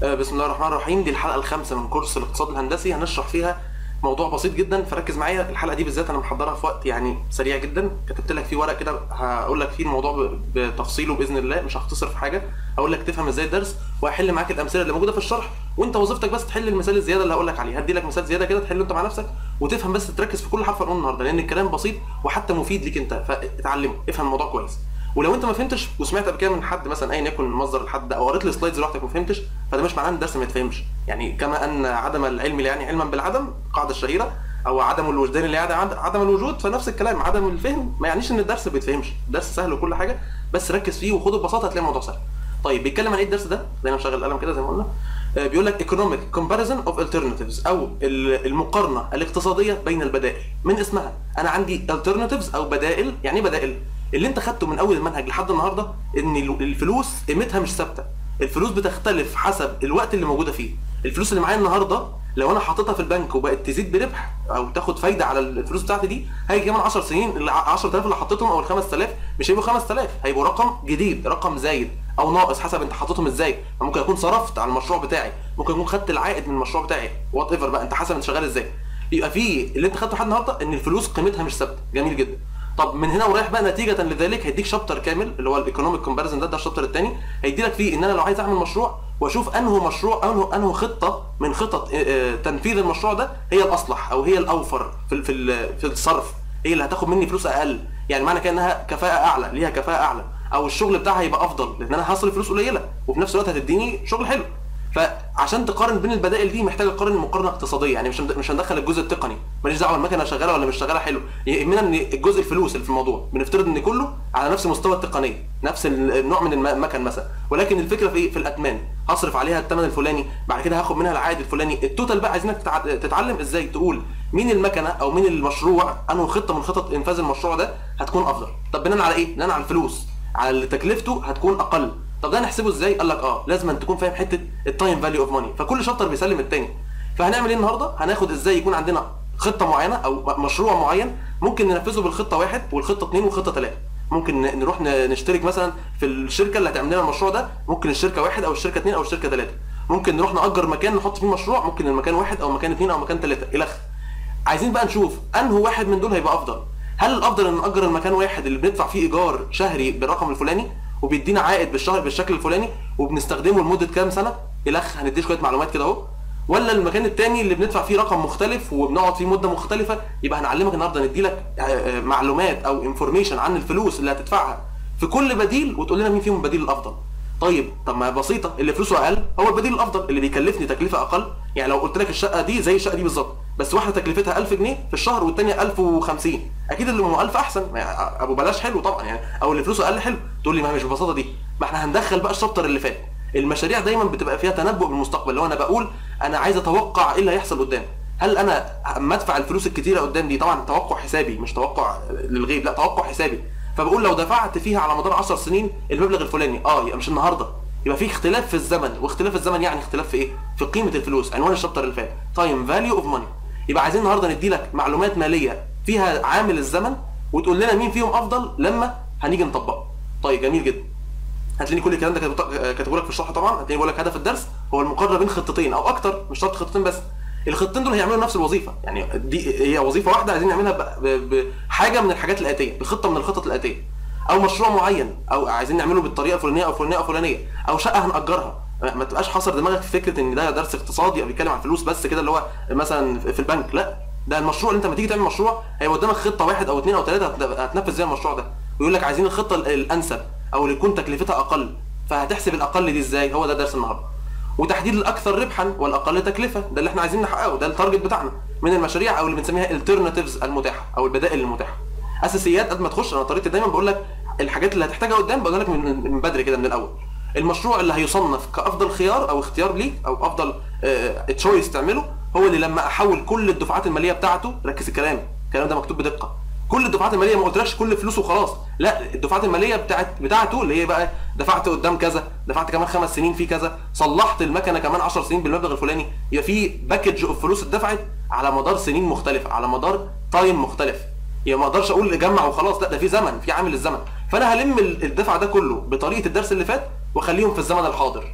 آه، بسم الله الرحمن الرحيم دي الحلقه الخامسه من كورس الاقتصاد الهندسي هنشرح فيها موضوع بسيط جدا فركز معايا الحلقه دي بالذات انا محضرها في وقت يعني سريع جدا كتبت لك فيه ورق كده هقول لك فيه الموضوع ب- بتفصيله باذن الله مش هختصر في حاجه هقول لك تفهم ازاي الدرس وهحل معاك الامثله اللي موجوده في الشرح وانت وظيفتك بس تحل المثال الزياده اللي هقول لك عليه هدي لك مثال زياده كده تحله انت مع نفسك وتفهم بس تركز في كل حرف هنقوله النهارده لان الكلام بسيط وحتى مفيد ليك انت فاتعلمه افهم الموضوع كويس ولو انت ما فهمتش وسمعت قبل كده من حد مثلا ايا يكن مصدر الحد ده او قريت السلايدز لوحدك ما فهمتش فده مش معناه ان الدرس ما يتفهمش يعني كما ان عدم العلم لا يعني علما بالعدم القاعده الشهيره او عدم الوجدان لا يعني عد- عدم الوجود فنفس الكلام عدم الفهم ما يعنيش ان الدرس ما بيتفهمش الدرس سهل وكل حاجه بس ركز فيه وخده ببساطه هتلاقي الموضوع سهل طيب بيتكلم عن ايه الدرس ده خلينا نشغل القلم كده زي ما قلنا آه، بيقول لك economic comparison of alternatives او ال- المقارنه الاقتصاديه بين البدائل من اسمها انا عندي alternatives او بدائل يعني ايه بدائل اللي انت خدته من اول المنهج لحد النهارده ان ال- الفلوس قيمتها مش ثابته الفلوس بتختلف حسب الوقت اللي موجوده فيه الفلوس اللي معايا النهارده لو انا حاططها في البنك وبقت تزيد بربح او تاخد فايده على الفلوس بتاعتي دي هيجي كمان 10 سنين ال 10000 اللي حطيتهم او ال 5000 مش هيبقوا 5000 هيبقوا رقم جديد رقم زايد او ناقص حسب انت حاططهم ازاي ممكن اكون صرفت على المشروع بتاعي ممكن اكون خدت العائد من المشروع بتاعي وات ايفر بقى انت حسب انت شغال ازاي يبقى في اللي انت خدته لحد النهارده ان الفلوس قيمتها مش ثابته جميل جدا طب من هنا ورايح بقى نتيجه لذلك هيديك شابتر كامل اللي هو الايكونوميك كومباريزن ده ده الشابتر الثاني هيدي لك فيه ان انا لو عايز اعمل مشروع واشوف انه مشروع انه انه خطه من خطط آه، آه، تنفيذ المشروع ده هي الاصلح او هي الاوفر في ال- في ال- في الصرف هي اللي هتاخد مني فلوس اقل يعني معنى كده انها كفاءه اعلى ليها كفاءه اعلى او الشغل بتاعها هيبقى افضل لان انا هصرف فلوس قليله وفي نفس الوقت هتديني شغل حلو فعشان تقارن بين البدائل دي محتاج اقارن مقارنه اقتصاديه يعني مش هند- مش هندخل الجزء التقني ماليش دعوه المكنه شغاله ولا مش شغاله حلو يهمنا ان الجزء الفلوس اللي في الموضوع بنفترض ان كله على نفس مستوى التقنيه نفس ال- النوع من الم- المكن مثلا ولكن الفكره في ايه في الاتمان هصرف عليها الثمن الفلاني بعد كده هاخد منها العائد الفلاني التوتال بقى عايزينك تتع- تتعلم ازاي تقول مين المكنه او مين المشروع انه خطه من خطط انفاذ المشروع ده هتكون افضل طب بناء على ايه بناء على الفلوس على اللي تكلفته هتكون اقل طب ده نحسبه ازاي قال لك اه لازم أن تكون فاهم حته التايم فاليو اوف ماني فكل شابتر بيسلم التاني فهنعمل ايه النهارده هناخد ازاي يكون عندنا خطه معينه او م- مشروع معين ممكن ننفذه بالخطه واحد والخطه اثنين والخطه ثلاثه ممكن ن- نروح ن- نشترك مثلا في الشركه اللي هتعمل لنا المشروع ده ممكن الشركه واحد او الشركه اثنين او الشركه ثلاثه ممكن نروح نأجر مكان نحط فيه مشروع ممكن المكان واحد او مكان اثنين او مكان ثلاثه الى اخره عايزين بقى نشوف انه واحد من دول هيبقى افضل هل الافضل ان نأجر المكان واحد اللي بندفع فيه ايجار شهري بالرقم الفلاني وبيدينا عائد بالشهر بالشكل الفلاني وبنستخدمه لمده كام سنه الخ هندي شويه معلومات كده اهو ولا المكان التاني اللي بندفع فيه رقم مختلف وبنقعد فيه مده مختلفه يبقى هنعلمك النهارده ندي لك معلومات او انفورميشن عن الفلوس اللي هتدفعها في كل بديل وتقول لنا مين فيهم البديل الافضل طيب طب ما بسيطه اللي فلوسه اقل هو البديل الافضل اللي بيكلفني تكلفه اقل يعني لو قلت لك الشقه دي زي الشقه دي بالظبط بس واحده تكلفتها 1000 جنيه في الشهر والثانيه 1050 اكيد اللي ام 1000 احسن ما ابو بلاش حلو طبعا يعني او اللي فلوسه اقل حلو تقول لي ما هي مش بالبساطه دي ما احنا هندخل بقى الشابتر اللي فات المشاريع دايما بتبقى فيها تنبؤ بالمستقبل اللي هو انا بقول انا عايز اتوقع ايه اللي هيحصل قدام هل انا اما ادفع الفلوس الكتيره قدام دي طبعا توقع حسابي مش توقع للغيب لا توقع حسابي فبقول لو دفعت فيها على مدار 10 سنين المبلغ الفلاني اه يبقى مش النهارده يبقى في اختلاف في الزمن واختلاف الزمن يعني اختلاف في ايه في قيمه الفلوس عنوان الشابتر اللي فات تايم فاليو اوف ماني يبقى عايزين النهارده ندي لك معلومات ماليه فيها عامل الزمن وتقول لنا مين فيهم افضل لما هنيجي نطبقه طيب جميل جدا هتلاقيني كل الكلام ده كاتبه- كاتبه لك في الشرح طبعا هتلاقيني بقول لك هدف الدرس هو المقارنه بين خطتين او اكتر مش شرط خطتين بس الخطتين دول هيعملوا نفس الوظيفه يعني دي هي وظيفه واحده عايزين نعملها ب- ب- بحاجه من الحاجات الاتيه بخطه من الخطط الاتيه او مشروع معين او عايزين نعمله بالطريقه الفلانيه او الفلانيه او الفلانيه او شقه هنأجرها ما ما تبقاش حاصر دماغك في فكره ان ده درس اقتصادي او بيتكلم عن فلوس بس كده اللي هو مثلا في البنك لا ده المشروع اللي انت لما تيجي تعمل مشروع هيبقى قدامك خطه واحد او اثنين او ثلاثه هتنفذ زي المشروع ده ويقول لك عايزين الخطه ال- الانسب او اللي يكون تكلفتها اقل فهتحسب الاقل دي ازاي هو ده درس النهارده وتحديد الاكثر ربحا والاقل تكلفه ده اللي احنا عايزين نحققه ده التارجت بتاعنا من المشاريع او اللي بنسميها الترناتيفز المتاحه او البدائل المتاحه اساسيات قبل ما تخش انا طريقتي دايما بقول لك الحاجات اللي هتحتاجها قدام بقول لك من من بدري كده من الاول المشروع اللي هيصنف كافضل خيار او اختيار ليك او افضل تشويس تعمله هو اللي لما احول كل الدفعات الماليه بتاعته ركز الكلام الكلام ده مكتوب بدقه كل الدفعات الماليه ما قلتلكش كل فلوسه وخلاص لا الدفعات الماليه بتاعت بتاعته اللي هي بقى دفعت قدام كذا دفعت كمان خمس سنين في كذا صلحت المكنه كمان 10 سنين بالمبلغ الفلاني يبقى في باكج اوف فلوس اتدفعت على مدار سنين مختلفه على مدار تايم مختلف يعني ما اقدرش اقول اجمع وخلاص لا ده في زمن في عامل الزمن فانا هلم ال- الدفع ده كله بطريقه الدرس اللي فات واخليهم في الزمن الحاضر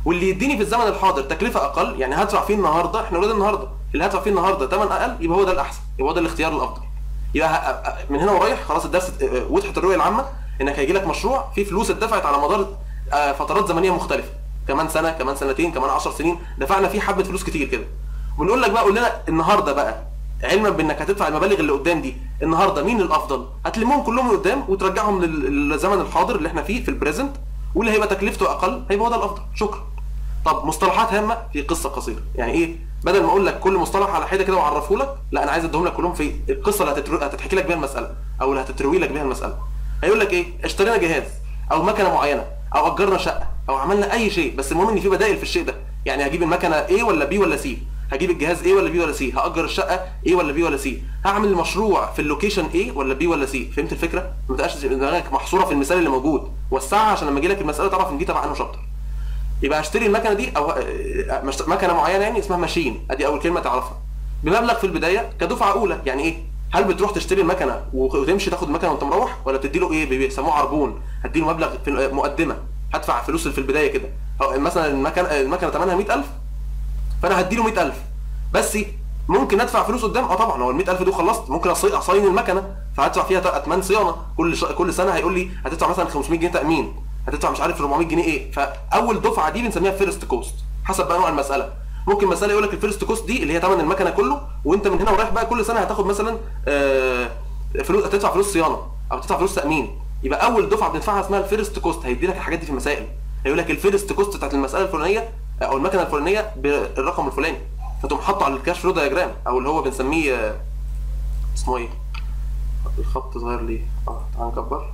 واللي يديني في الزمن الحاضر تكلفه اقل يعني هدفع فيه النهارده احنا اولاد النهارده اللي هدفع فيه النهارده ثمن اقل يبقى هو ده الاحسن يبقى هو ده الاختيار الافضل يبقى ه- من هنا ورايح خلاص الدرس اه، وضحت الرؤيه العامه انك هيجي لك مشروع فيه فلوس اتدفعت على مدار اه، فترات زمنيه مختلفه كمان سنه كمان سنتين كمان 10 سنين دفعنا فيه حبه فلوس كتير كده ونقول لك بقى قول لنا النهارده بقى علما بانك هتدفع المبالغ اللي قدام دي النهارده مين الافضل هتلمهم كلهم من قدام وترجعهم لل- للزمن الحاضر اللي احنا فيه في البريزنت واللي هيبقى تكلفته اقل هيبقى هو ده الافضل شكرا طب مصطلحات هامه في قصه قصيره يعني ايه بدل ما اقول لك كل مصطلح على حده كده واعرفه لك لا انا عايز اديهم لك كلهم في القصه اللي هتترو... هتتحكي لك بيها المساله او اللي هتتروي لك بيها المساله هيقول لك ايه اشترينا جهاز او مكنه معينه او اجرنا شقه او عملنا اي شيء بس المهم ان في بدائل في الشيء ده يعني هجيب المكنه A ولا B ولا C هجيب الجهاز A ولا B ولا C هاجر الشقه A ولا B ولا C هعمل المشروع في اللوكيشن A ولا B ولا C فهمت الفكره ما تبقاش دماغك محصوره في المثال اللي موجود وسعها عشان لما اجي لك المساله تعرف ان دي تبع انه شابتر يبقى هشتري المكنه دي او آه، مش- مكنه معينه يعني اسمها ماشين ادي اول كلمه تعرفها بمبلغ في البدايه كدفعه اولى يعني ايه هل بتروح تشتري المكنه وتمشي تاخد المكنه وانت مروح ولا بتدي له ايه بيسموه عربون هدي له مبلغ في مقدمه هدفع فلوس اللي في البدايه كده أو مثلا المكنه المكنه ثمنها 100000 فانا هدي له 100000 بس ممكن ادفع فلوس قدام اه طبعا هو ال 100000 دول خلصت ممكن أصي- اصين المكنه فهدفع فيها اتمان صيانه كل ش... كل سنه هيقول لي هتدفع مثلا 500 جنيه تامين هتدفع مش عارف 400 جنيه ايه فاول دفعه دي بنسميها فيرست كوست حسب بقى نوع المساله ممكن مساله يقول لك الفيرست كوست دي اللي هي ثمن المكنه كله وانت من هنا ورايح بقى كل سنه هتاخد مثلا آه، فلوس هتدفع فلوس صيانه او تدفع فلوس تامين يبقى اول دفعه بندفعها اسمها الفيرست كوست هيدي لك الحاجات دي في المسائل هيقول لك الفيرست كوست بتاعت المساله الفلانيه او المكنه الفلانيه بالرقم الفلاني فتقوم حاطه على الكاش فلو دايجرام او اللي هو بنسميه آه، اسمه ايه الخط ظاهر ليه اه تعال نكبر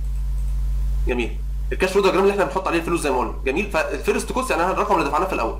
جميل الكاش فلو دايجرام اللي احنا بنحط عليه الفلوس زي ما قلنا جميل فالفيرست كوست يعني الرقم اللي دفعناه في الاول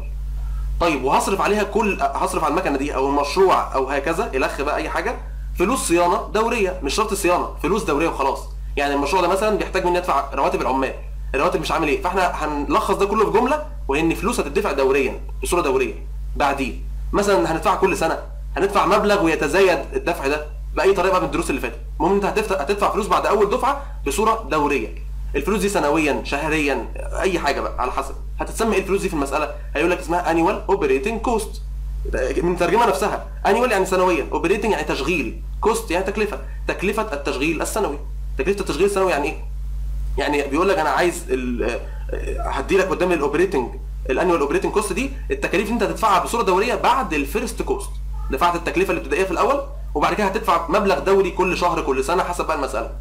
طيب وهصرف عليها كل هصرف على المكنه دي او المشروع او هكذا الخ بقى اي حاجه فلوس صيانه دوريه مش شرط صيانه فلوس دوريه وخلاص يعني المشروع ده مثلا بيحتاج مني ادفع رواتب العمال الرواتب مش عامل ايه فاحنا هنلخص ده كله في جمله وهي ان فلوس هتدفع دوريا بصوره دوريه بعدين مثلا هندفعها كل سنه هندفع مبلغ ويتزايد الدفع ده باي طريقه بقى من الدروس اللي فاتت المهم انت هتدفع هتدفع فلوس بعد اول دفعه بصوره دوريه الفلوس دي سنويا شهريا اي حاجه بقى على حسب هتتسمى ايه الفلوس دي في المساله هيقول لك اسمها انيوال اوبريتنج كوست من الترجمه نفسها انيوال يعني سنويا اوبريتنج يعني تشغيل كوست يعني تكلفه تكلفه التشغيل السنوي تكلفه التشغيل السنوي يعني ايه يعني بيقول لك انا عايز ال- هدي لك قدام الاوبريتنج الانيوال اوبريتنج كوست دي التكاليف اللي انت هتدفعها بصوره دوريه بعد الفيرست كوست دفعت التكلفه الابتدائيه في الاول وبعد كده هتدفع مبلغ دوري كل شهر كل سنه حسب بقى المساله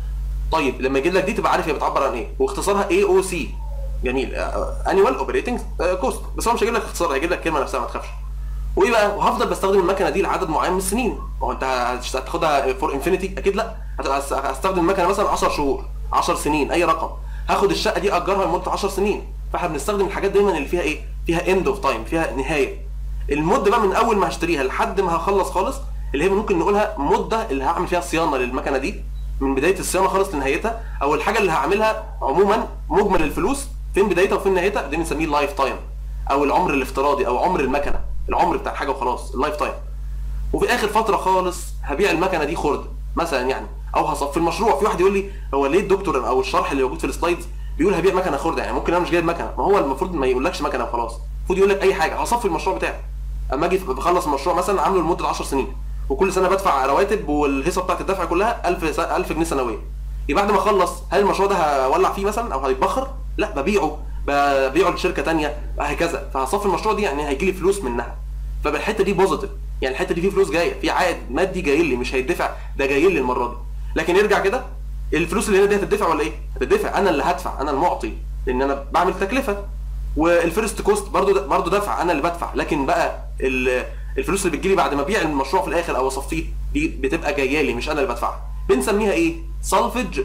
طيب لما يجي لك دي تبقى عارف هي بتعبر عن ايه واختصارها اي او سي جميل انيوال اوبريتنج كوست بس هو مش هيجيب لك اختصار هيجيب لك الكلمه نفسها ما تخافش وايه بقى وهفضل بستخدم المكنه دي لعدد معين من السنين ما هو انت هتشت- هتاخدها فور انفينيتي اكيد لا هتبقى هست- هستخدم المكنه مثلا 10 شهور 10 سنين اي رقم هاخد الشقه دي اجرها لمده 10 سنين فاحنا بنستخدم الحاجات دايما اللي فيها ايه فيها اند اوف تايم فيها نهايه المده بقى من اول ما هشتريها لحد ما هخلص خالص اللي هي ممكن نقولها مده اللي هعمل فيها صيانه للمكنه دي من بدايه الصيانه خالص لنهايتها او الحاجه اللي هعملها عموما مجمل الفلوس فين بدايتها وفين نهايتها ده بنسميه اللايف تايم او العمر الافتراضي او عمر المكنه العمر بتاع الحاجه وخلاص اللايف تايم وفي اخر فتره خالص هبيع المكنه دي خرده مثلا يعني او هصفي المشروع في واحد يقول لي هو ليه الدكتور او الشرح اللي موجود في السلايدز بيقول هبيع مكنه خرده يعني ممكن انا مش جايب مكنه ما هو المفروض ما يقولكش مكنه وخلاص المفروض يقول لك اي حاجه هصفي المشروع بتاعي اما اجي بخلص المشروع مثلا عامله لمده 10 سنين وكل سنه بدفع رواتب والهيصه بتاعت الدفع كلها 1000 1000 جنيه سنويا يبقى بعد ما اخلص هل المشروع ده هولع فيه مثلا او هيتبخر لا ببيعه ببيعه لشركه تانية هكذا فهصفي المشروع دي يعني هيجي لي فلوس منها فالحته دي بوزيتيف يعني الحته دي فيه فلوس جايه في عائد مادي جاي لي مش هيدفع ده جاي لي المره دي لكن يرجع كده الفلوس اللي هنا دي هتدفع ولا ايه هتدفع انا اللي هدفع انا المعطي لان انا بعمل تكلفه والفيرست كوست برضو برضو دفع انا اللي بدفع لكن بقى ال- الفلوس اللي بتجيلي بعد ما ابيع المشروع في الاخر او اصفيه دي بتبقى جايه لي مش انا اللي بدفعها بنسميها ايه سالفج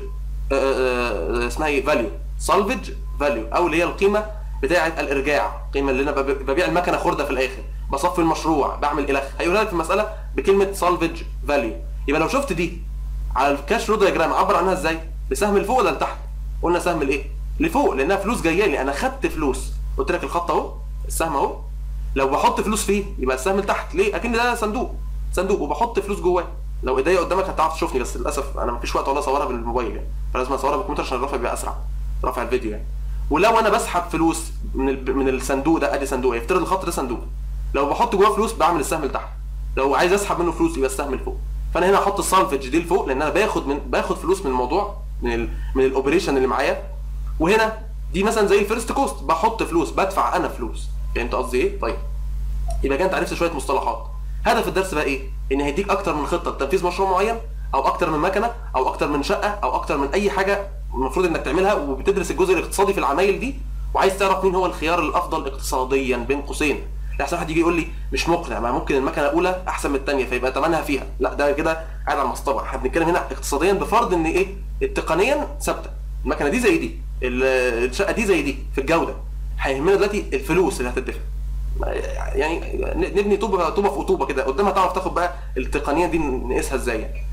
اسمها ايه فاليو سالفج فاليو او اللي هي القيمه بتاعه الارجاع القيمه اللي انا بب- ببيع المكنه خرده في الاخر بصفي المشروع بعمل الخ هيقولها لك في المساله بكلمه سالفج فاليو يبقى لو شفت دي على الكاش فلو دايجرام عبر عنها ازاي بسهم لفوق ولا لتحت قلنا سهم الايه لفوق لانها فلوس جايه لي انا خدت فلوس قلت لك الخط اهو السهم اهو لو بحط فلوس فيه يبقى السهم لتحت ليه اكن ده صندوق صندوق وبحط فلوس جواه لو ايديا قدامك هتعرف تشوفني بس للاسف انا مفيش وقت والله اصورها بالموبايل يعني فلازم اصورها بالكمبيوتر عشان الرفع بيبقى اسرع رفع الفيديو يعني ولو انا بسحب فلوس من ال- من الصندوق ده ادي صندوق يفترض الخط ده صندوق لو بحط جواه فلوس بعمل السهم لتحت لو عايز اسحب منه فلوس يبقى السهم لفوق فانا هنا احط السالفج دي لفوق لان انا باخد من باخد فلوس من الموضوع من ال من الاوبريشن اللي معايا وهنا دي مثلا زي الفيرست كوست بحط فلوس بدفع انا فلوس فهمت قصدي ايه طيب يبقى كده انت عرفت شويه مصطلحات هدف الدرس بقى ايه ان هيديك اكتر من خطه لتنفيذ مشروع معين او اكتر من مكنه او اكتر من شقه او اكتر من اي حاجه المفروض انك تعملها وبتدرس الجزء الاقتصادي في العمايل دي وعايز تعرف مين هو الخيار الافضل اقتصاديا بين قوسين لحسن واحد يجي يقول لي مش مقنع ما ممكن المكنه الاولى احسن من الثانيه فيبقى ثمنها فيها لا ده كده قاعد على المصطبه احنا بنتكلم هنا اقتصاديا بفرض ان ايه تقنيا ثابته المكنه دي زي دي ال- الشقه دي زي دي في الجوده هيهمنا دلوقتي الفلوس اللي هتدفع يعني نبني طوبه طوبه في طوبه كده قدامها تعرف تاخد بقى التقنيه دي نقيسها ازاي يعني.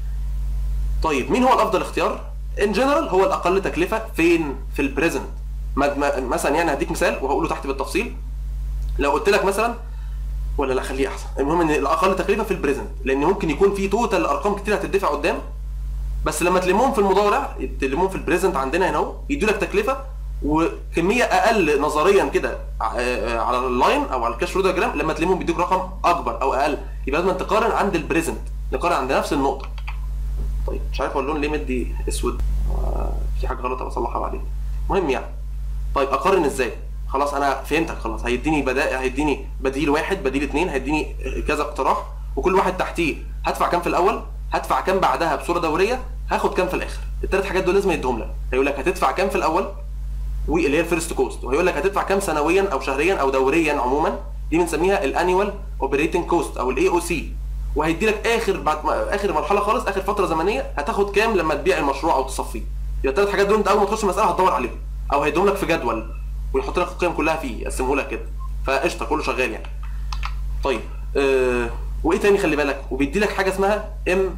طيب مين هو الافضل اختيار؟ ان جنرال هو الاقل تكلفه فين؟ في البريزنت مثلا يعني هديك مثال وهقوله تحت بالتفصيل لو قلت لك مثلا ولا لا خليه احسن المهم ان الاقل تكلفه في البريزنت لان ممكن يكون في توتال ارقام كتير هتدفع قدام بس لما تلمهم في المضارع تلمهم في البريزنت عندنا هنا اهو يدوا لك تكلفه وكميه اقل نظريا كده ع- على اللاين او على الكاش فلو دياجرام لما تلمهم بيديك رقم اكبر او اقل يبقى لازم تقارن عند البريزنت نقارن عند نفس النقطه طيب مش عارف هو اللون ليه مدي اسود آه، في حاجه غلط بصلحها بعدين المهم يعني طيب اقارن ازاي خلاص انا فهمتك خلاص هيديني بدائل هيديني بديل واحد بديل اتنين هيديني كذا اقتراح وكل واحد تحتيه هدفع كام في الاول هدفع كام بعدها بصوره دوريه هاخد كام في الاخر الثلاث حاجات دول لازم يديهم لك هيقول لك هتدفع كام في الاول واللي هي الفيرست كوست وهيقول لك هتدفع كام سنويا او شهريا او دوريا عموما دي بنسميها الانيوال اوبريتنج كوست او الاي او سي وهيدي لك اخر بعد ما اخر مرحله خالص اخر فتره زمنيه هتاخد كام لما تبيع المشروع او تصفيه يبقى الثلاث حاجات دول انت اول ما تخش المساله هتدور عليهم او هيديهم لك في جدول ويحط لك القيم كلها فيه يقسمه لك كده فقشطه كله شغال يعني طيب آه وايه تاني خلي بالك وبيدي لك حاجه اسمها ام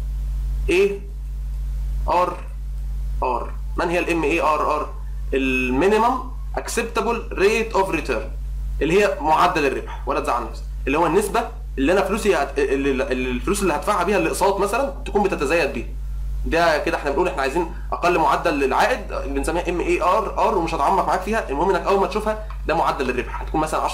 اي ار ار من هي الام اي ار ار المينيمم اكسبتابل ريت اوف ريتيرن اللي هي معدل الربح ولا تزعل نفسك اللي هو النسبه اللي انا فلوسي هت... اللي اللي الفلوس اللي هدفعها بيها الاقساط مثلا تكون بتتزايد بيها ده كده احنا بنقول احنا عايزين اقل معدل للعائد بنسميها ام اي ار ار ومش هتعمق معاك فيها المهم انك اول ما تشوفها ده معدل الربح هتكون مثلا 10%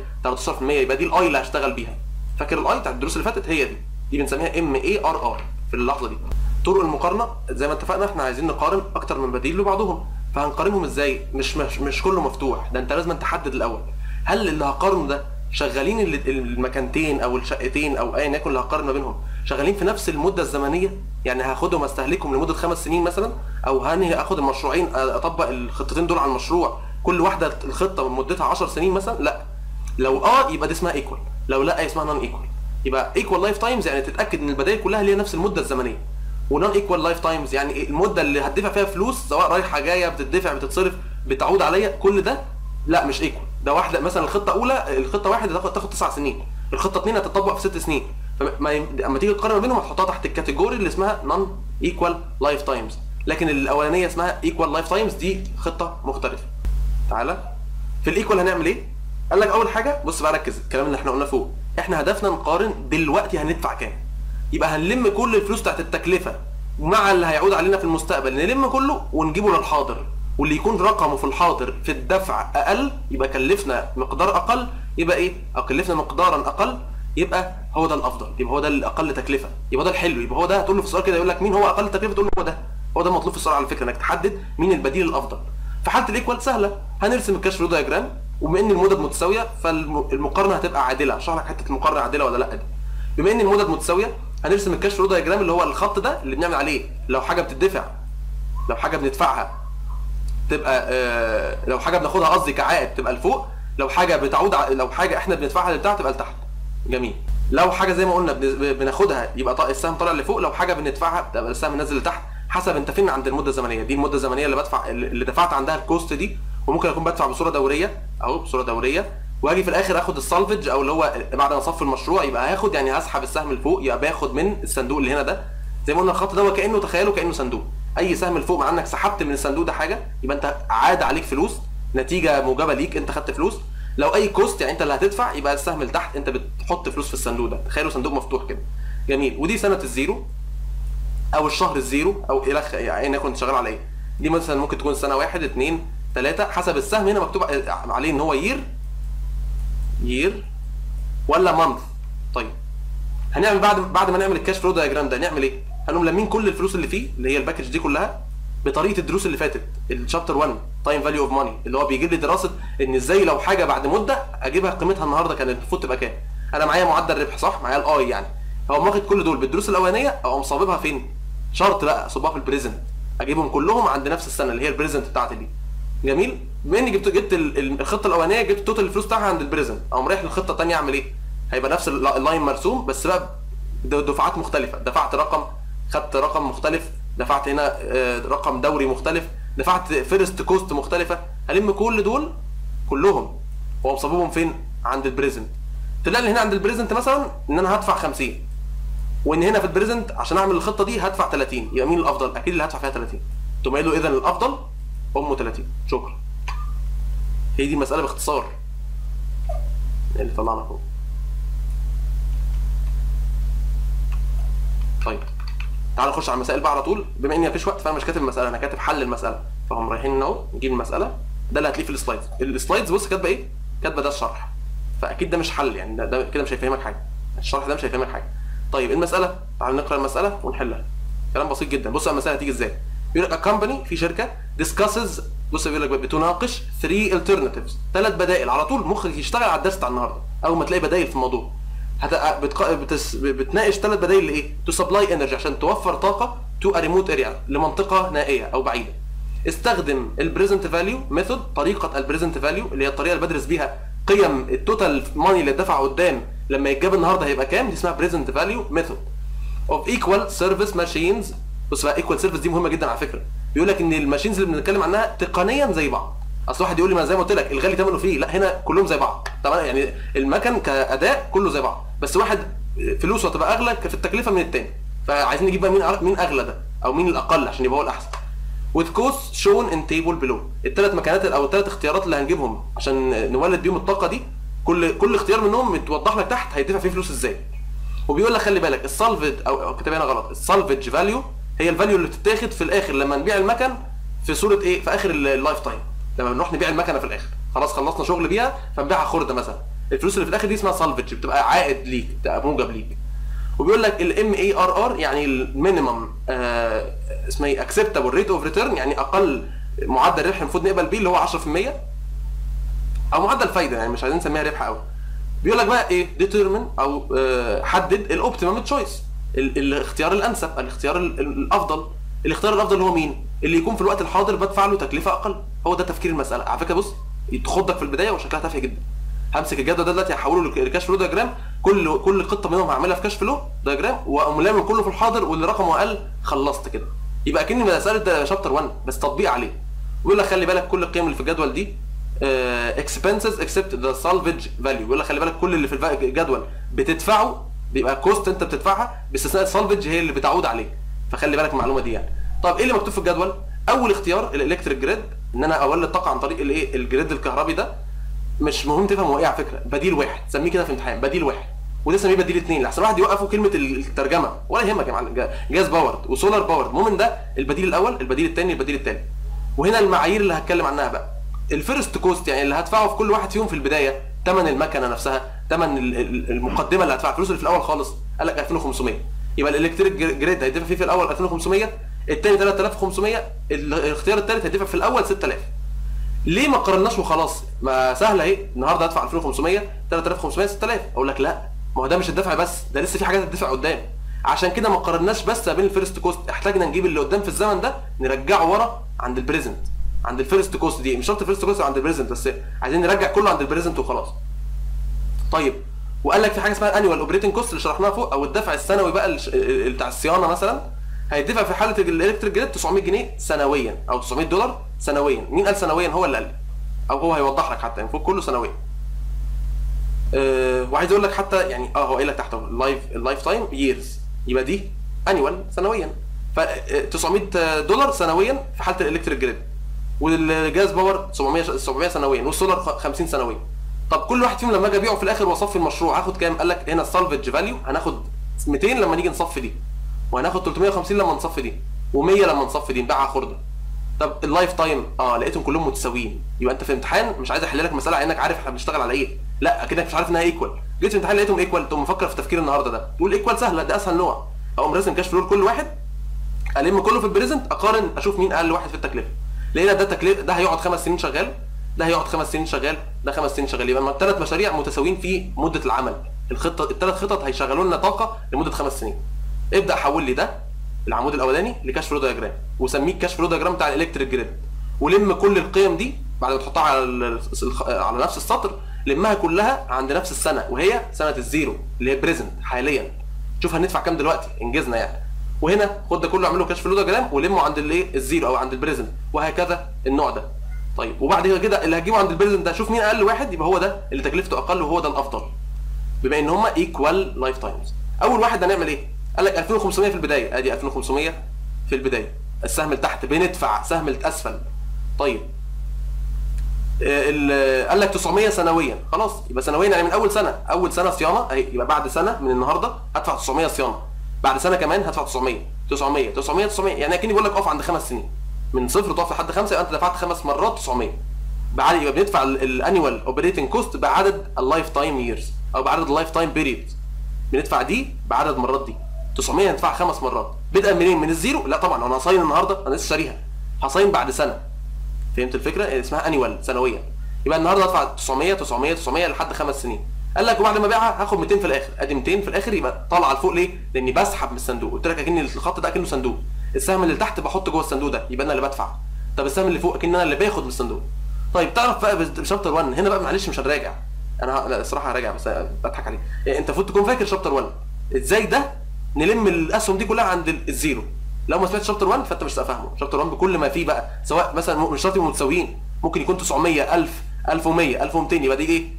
13% يبقى دي الاي اللي هشتغل بيها فاكر الاي بتاعت الدروس اللي فاتت هي دي دي بنسميها ام اي ار ار في اللحظه دي طرق المقارنه زي ما اتفقنا احنا عايزين نقارن اكتر من بديل لبعضهم فهنقارنهم ازاي مش مش, مش كله مفتوح ده انت لازم تحدد الاول هل اللي هقارنه ده شغالين ال- المكانتين او الشقتين او ايا يكن اللي هقارن ما بينهم شغالين في نفس المده الزمنيه يعني هاخدهم استهلكهم لمده خمس سنين مثلا او هاني اخد المشروعين اطبق الخطتين دول على المشروع كل واحده الخطه مدتها 10 سنين مثلا لا لو اه يبقى دي اسمها ايكوال لو لا اسمها نون ايكوال يبقى ايكوال لايف تايمز يعني تتاكد ان البدائل كلها ليها نفس المده الزمنيه ونون ايكوال لايف تايمز يعني إيه المده اللي هتدفع فيها فلوس سواء رايحه جايه بتدفع بتتصرف بتعود عليا كل ده لا مش ايكوال ده واحده مثلا الخطه اولى الخطه واحد هتاخد تاخد تسع سنين الخطه اثنين هتطبق في ست سنين فما يم- اما تيجي تقارن ما بينهم هتحطها تحت الكاتيجوري اللي اسمها نون ايكوال لايف تايمز لكن الاولانيه اسمها ايكوال لايف تايمز دي خطه مختلفه تعالى في الايكوال هنعمل ايه قال لك اول حاجه بص بقى ركز الكلام اللي احنا قلناه فوق احنا هدفنا نقارن دلوقتي هندفع كام يبقى هنلم كل الفلوس بتاعت التكلفه مع اللي هيعود علينا في المستقبل نلم كله ونجيبه للحاضر واللي يكون رقمه في الحاضر في الدفع اقل يبقى كلفنا مقدار اقل يبقى ايه او كلفنا مقدارا اقل يبقى هو ده الافضل يبقى هو ده الاقل تكلفه يبقى ده الحلو يبقى هو ده هتقول له في السؤال كده يقول لك مين هو اقل تكلفه تقول له هو ده هو ده المطلوب في السؤال على فكره انك تحدد مين البديل الافضل في حاله الايكوال سهله هنرسم الكاش فلو دايجرام وبما ان المدد متساويه فالمقارنه هتبقى عادله هشرح لك حته المقارنه عادله ولا لا دي بما ان المدد متساويه هنرسم الكاش فلو دايجرام اللي هو الخط ده اللي بنعمل عليه لو حاجه بتدفع لو حاجه بندفعها تبقى آه لو حاجه بناخدها قصدي كعائد تبقى لفوق لو حاجه بتعود ع- لو حاجه احنا بندفعها لتحت تبقى لتحت جميل لو حاجه زي ما قلنا بن- بناخدها يبقى طا- السهم طالع لفوق لو حاجه بندفعها تبقى السهم نازل لتحت حسب انت فين عند المده الزمنيه دي المده الزمنيه اللي بدفع اللي دفعت عندها الكوست دي وممكن اكون بدفع بصوره دوريه اهو بصوره دوريه واجي في الاخر اخد السالفج او اللي هو بعد ما اصفي المشروع يبقى هاخد يعني هسحب السهم لفوق يبقى باخد من الصندوق اللي هنا ده زي ما قلنا الخط ده هو كانه تخيله كانه صندوق اي سهم لفوق مع انك سحبت من الصندوق ده حاجه يبقى انت عاد عليك فلوس نتيجه موجبه ليك انت خدت فلوس لو اي كوست يعني انت اللي هتدفع يبقى السهم لتحت انت بتحط فلوس في الصندوق ده تخيلوا صندوق مفتوح كده جميل ودي سنه الزيرو او الشهر الزيرو او الى خ- يعني ايا يكن شغال على ايه دي مثلا ممكن تكون سنه واحد اتنين 3 حسب السهم هنا مكتوب عليه ان هو يير يير ولا مانث طيب هنعمل بعد بعد ما نعمل الكاش فلو دايجرام ده نعمل ايه؟ هنقوم لامين كل الفلوس اللي فيه اللي هي الباكج دي كلها بطريقه الدروس اللي فاتت الشابتر 1 تايم فاليو اوف ماني اللي هو بيجيب لي دراسه ان ازاي لو حاجه بعد مده اجيبها قيمتها النهارده كانت المفروض تبقى كام انا معايا معدل ربح صح معايا الاي يعني هو واخد كل دول بالدروس الاولانيه اقوم صاببها فين شرط بقى صبها في البريزنت اجيبهم كلهم عند نفس السنه اللي هي البريزنت بتاعتي دي جميل بما اني جبت جبت الخطه الاولانيه جبت توتال الفلوس بتاعها عند البريزنت اقوم رايح للخطه الثانيه اعمل ايه هيبقى نفس اللاين مرسوم بس بقى دفعات مختلفه دفعت رقم خدت رقم مختلف دفعت هنا رقم دوري مختلف دفعت فيرست كوست مختلفه هلم كل دول كلهم واقوم صاببهم فين عند البريزنت طلع لي هنا عند البريزنت مثلا ان انا هدفع 50 وان هنا في البريزنت عشان اعمل الخطه دي هدفع 30 يبقى مين الافضل اكيد اللي هدفع فيها 30 تقوم قايل له اذا الافضل امه 30 شكرا هي دي المساله باختصار اللي طلعنا فوق طيب تعالوا نخش على المسائل بقى على طول بما اني مفيش وقت فانا مش كاتب المساله انا كاتب حل المساله فهم رايحين اهو نجيب المساله ده اللي هتلاقيه في السلايدز السلايدز بص كاتبه ايه كاتبه ده الشرح فاكيد ده مش حل يعني ده, ده كده مش هيفهمك حاجه الشرح ده مش هيفهمك حاجه طيب المساله تعال نقرا المساله ونحلها كلام بسيط جدا بص على المساله هتيجي ازاي بيقول لك كومباني في شركه discusses بص بيقول لك بتناقش 3 alternatives ثلاث بدائل على طول مخك يشتغل على الدرس بتاع النهارده اول ما تلاقي بدائل في الموضوع هت... بتق... بتس... بتناقش ثلاث بدائل لايه؟ تو سبلاي انرجي عشان توفر طاقه تو ريموت اريا لمنطقه نائيه او بعيده. استخدم البريزنت فاليو ميثود طريقه البريزنت فاليو اللي هي الطريقه اللي بدرس بيها قيم التوتال ماني اللي اتدفع قدام لما يتجاب النهارده هيبقى كام؟ دي اسمها بريزنت فاليو ميثود. اوف ايكوال سيرفيس ماشينز بص بقى ايكوال سيرفيس دي مهمه جدا على فكره. بيقول لك ان الماشينز اللي بنتكلم عنها تقنيا زي بعض. اصل واحد يقول لي ما زي ما قلت لك الغالي ثمنه فيه لا هنا كلهم زي بعض طبعا يعني المكن كاداء كله زي بعض بس واحد فلوسه هتبقى اغلى في التكلفه من الثاني فعايزين نجيب بقى مين مين اغلى ده او مين الاقل عشان يبقى هو الاحسن with cost shown in table below الثلاث مكانات او الثلاث اختيارات اللي هنجيبهم عشان نولد بيهم الطاقه دي كل كل اختيار منهم متوضح لك تحت هيدفع فيه فلوس ازاي وبيقول لك خلي بالك السالفج او كتب هنا غلط السالفج فاليو هي الفاليو اللي بتتاخد في الاخر لما نبيع المكن في صوره ايه في اخر اللايف تايم لما بنروح نبيع المكنه في الاخر خلاص خلصنا شغل بيها فنبيعها خرده مثلا الفلوس اللي في الاخر دي اسمها سالفج بتبقى عائد ليك بتبقى موجب ليك وبيقول لك الام اي ار ار يعني المينيمم آه اسمها ايه اكسبتابل ريت اوف ريتيرن يعني اقل معدل ربح المفروض نقبل بيه اللي هو 10% او معدل فايده يعني مش عايزين نسميها ربح قوي بيقول لك بقى ايه ديترمن او آه حدد الاوبتيمم تشويس الاختيار الانسب الاختيار الافضل الاختيار الافضل هو مين اللي يكون في الوقت الحاضر بدفع له تكلفه اقل هو ده تفكير المساله على فكره بص تخضك في البدايه وشكلها تافه جدا همسك الجدول ده دلوقتي هحوله لكاش فلو دياجرام كل كل قطه منهم هعملها في كاش فلو دياجرام واقوم لامم كله في الحاضر واللي رقمه اقل خلصت كده يبقى كاني مساله شابتر 1 بس تطبيق عليه ويقول لك خلي بالك كل القيم اللي في الجدول دي اكسبنسز اكسبت ذا سالفج فاليو يقول لك خلي بالك كل اللي في الجدول بتدفعه بيبقى كوست انت بتدفعها باستثناء السالفج هي اللي بتعود عليه فخلي بالك المعلومه دي يعني طب ايه اللي مكتوب في الجدول اول اختيار الالكتريك جريد ان انا اولد طاقه عن طريق الايه الجريد الكهربي ده مش مهم تفهم هو ايه على فكره بديل واحد سميه كده في امتحان بديل واحد وده سميه بديل اثنين لحسن واحد يوقفوا كلمه الترجمه ولا يهمك يا معلم جاز باورد وسولار باورد المهم ده البديل الاول البديل الثاني البديل الثالث وهنا المعايير اللي هتكلم عنها بقى الفيرست كوست يعني اللي هدفعه في كل واحد فيهم في البدايه ثمن المكنه نفسها ثمن المقدمه اللي هدفعها الفلوس اللي في الاول خالص قال لك 2500 يبقى الالكتريك جريد هيدفع فيه في الاول 2500 الثاني 3500 الاختيار الثالث هيدفع في الاول 6000 ليه ما قارناش وخلاص ما سهله اهي النهارده هدفع 2500 3500 6000 اقول لك لا ما هو ده مش الدفع بس ده لسه في حاجات هتدفع قدام عشان كده ما قارناش بس ما بين الفيرست كوست احتاجنا نجيب اللي قدام في الزمن ده نرجعه ورا عند البريزنت عند الفيرست كوست دي مش شرط الفيرست كوست عند البريزنت بس عايزين نرجع كله عند البريزنت وخلاص طيب وقال لك في حاجه اسمها الانيوال اوبريتنج كوست اللي شرحناها فوق او الدفع السنوي بقى بتاع الصيانه مثلا هيدفع في حاله الالكتريك جريد 900 جنيه سنويا او 900 دولار سنويا مين قال سنويا هو اللي قال او هو هيوضح لك حتى المفروض كله سنويا أه وعايز اقول لك حتى يعني اه هو قايل لك تحت اللايف اللايف تايم ييرز يبقى دي انيوال سنويا ف 900 دولار سنويا في حاله الالكتريك جريد والجاز باور 700 700 سنويا والسولار 50 سنويا طب كل واحد فيهم لما اجي ابيعه في الاخر واصفي المشروع هاخد كام؟ قال لك هنا السالفج فاليو هناخد 200 لما نيجي نصفي دي وهناخد 350 لما نصفي دي و100 لما نصفي دي نبيعها خرده طب اللايف تايم اه لقيتهم كلهم متساويين يبقى انت في الامتحان مش عايز احل لك مساله على انك عارف احنا بنشتغل على ايه لا اكنك مش عارف انها ايكوال جيت في الامتحان لقيتهم ايكوال تقوم مفكر في تفكير النهارده ده تقول ايكوال سهله ده اسهل نوع اقوم راسم كاش فلو لكل واحد الم كله في البريزنت اقارن اشوف مين اقل واحد في التكلفه لقينا ده تكلفه ده هيقعد خمس سنين شغال ده هيقعد خمس سنين شغال ده خمس سنين شغال يبقى الثلاث مشاريع متساويين في مده العمل الخطه الثلاث خطط هيشغلوا لنا طاقه لمده خمس سنين ابدا حول لي ده العمود الاولاني لكاش فلو دياجرام وسميه كاش فلو دياجرام بتاع الالكتريك جريد ولم كل القيم دي بعد ما تحطها على ال- الخ- على نفس السطر لمها كلها عند نفس السنه وهي سنه الزيرو اللي هي بريزنت حاليا شوف هندفع كام دلوقتي انجزنا يعني وهنا خد ده كله اعمله كاش فلو دياجرام ولمه عند الايه الزيرو او عند البريزنت وهكذا النوع ده طيب وبعد كده اللي هتجيبه عند البريزنت ده شوف مين اقل واحد يبقى هو ده اللي تكلفته اقل وهو ده الافضل بما ان هم ايكوال لايف تايمز اول واحد هنعمل ايه قال لك 2500 في البدايه ادي 2500 في البدايه السهم لتحت بندفع سهم لاسفل طيب آه، ال- قال لك 900 سنويا خلاص يبقى سنويا يعني من اول سنه اول سنه صيانه اهي يبقى بعد سنه من النهارده هدفع 900 صيانه بعد سنه كمان هدفع 900 900 900 900 يعني اكني بقول لك اقف عند خمس سنين من صفر تقف لحد خمسه يبقى انت دفعت خمس مرات 900 بعد يبقى بندفع الانيوال اوبريتنج كوست بعدد اللايف تايم ييرز او بعدد اللايف تايم بيريد بندفع دي بعدد مرات دي 900 هندفع خمس مرات بدءا منين من الزيرو لا طبعا انا هصين النهارده انا لسه شاريها هصين بعد سنه فهمت الفكره اسمها انيوال سنويا يبقى النهارده هدفع 900 900 900 لحد خمس سنين قال لك وبعد ما ابيعها هاخد 200 في الاخر ادي 200 في الاخر يبقى طالعه لفوق ليه لاني بسحب من الصندوق قلت لك اكن الخط ده اكنه صندوق السهم اللي تحت بحطه جوه الصندوق ده يبقى انا اللي بدفع طب السهم اللي فوق اكن انا اللي باخد من الصندوق طيب تعرف بقى بشابتر 1 هنا بقى معلش مش هنراجع انا ه- لا الصراحه هراجع بس بضحك عليك إيه، انت المفروض تكون فاكر شابتر 1 ازاي ده نلم الاسهم دي كلها عند ال- الزيرو لو ما سمعتش شابتر 1 فانت مش هتبقى فاهمه شابتر 1 بكل ما فيه بقى سواء مثلا م- مش شرط يبقوا متساويين ممكن يكون 900 1000 1100 1200 يبقى دي ايه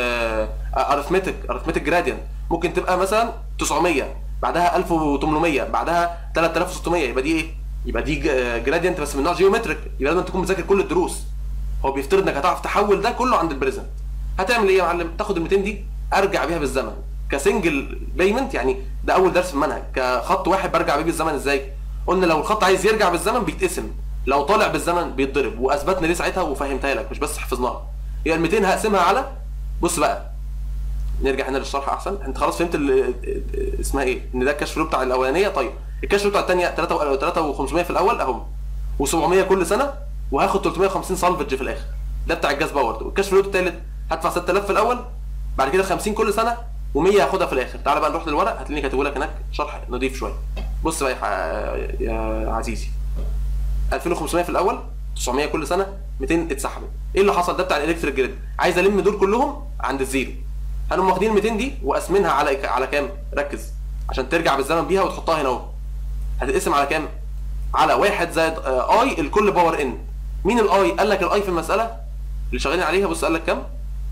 ارثمتك ارثمتك جراديان ممكن تبقى مثلا 900 بعدها 1800 بعدها 3600 يبقى دي ايه يبقى دي جراديانت بس من نوع جيومتريك يبقى لازم تكون مذاكر كل الدروس هو بيفترض انك هتعرف تحول ده كله عند البريزنت هتعمل ايه يا معلم تاخد ال 200 دي ارجع بيها بالزمن كسنجل بيمنت يعني ده اول درس في المنهج كخط واحد برجع بيه بالزمن ازاي قلنا لو الخط عايز يرجع بالزمن بيتقسم لو طالع بالزمن بيتضرب واثبتنا ليه ساعتها وفهمتها لك مش بس حفظناها يبقى ال 200 هقسمها على بص بقى نرجع هنا للشرح احسن انت خلاص فهمت ال- اسمها ايه ان ده الكاش فلو بتاع الاولانيه طيب الكاش فلو بتاع الثانيه 3 3 و500 في الاول اهم و700 كل سنه وهاخد 350 سالفج في الاخر ده بتاع الجاز باور والكاش فلو الثالث هدفع 6000 في الاول بعد كده 50 كل سنه و100 هاخدها في الاخر تعالى بقى نروح للورق هتلاقيني كاتبه لك هناك شرح نضيف شويه بص بقى يا ح- يا عزيزي 2500 في الاول 900 كل سنه 200 اتسحبوا ايه اللي حصل ده بتاع الالكتريك جريد عايز الم دول كلهم عند الزيرو هنقوم واخدين ال 200 دي وقاسمينها على على كام ركز عشان ترجع بالزمن بيها وتحطها هنا اهو هتتقسم على كام على واحد زائد آه، اي الكل باور ان مين الاي قال لك الاي في المساله اللي شغالين عليها بص قال لك كام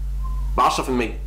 ب 10%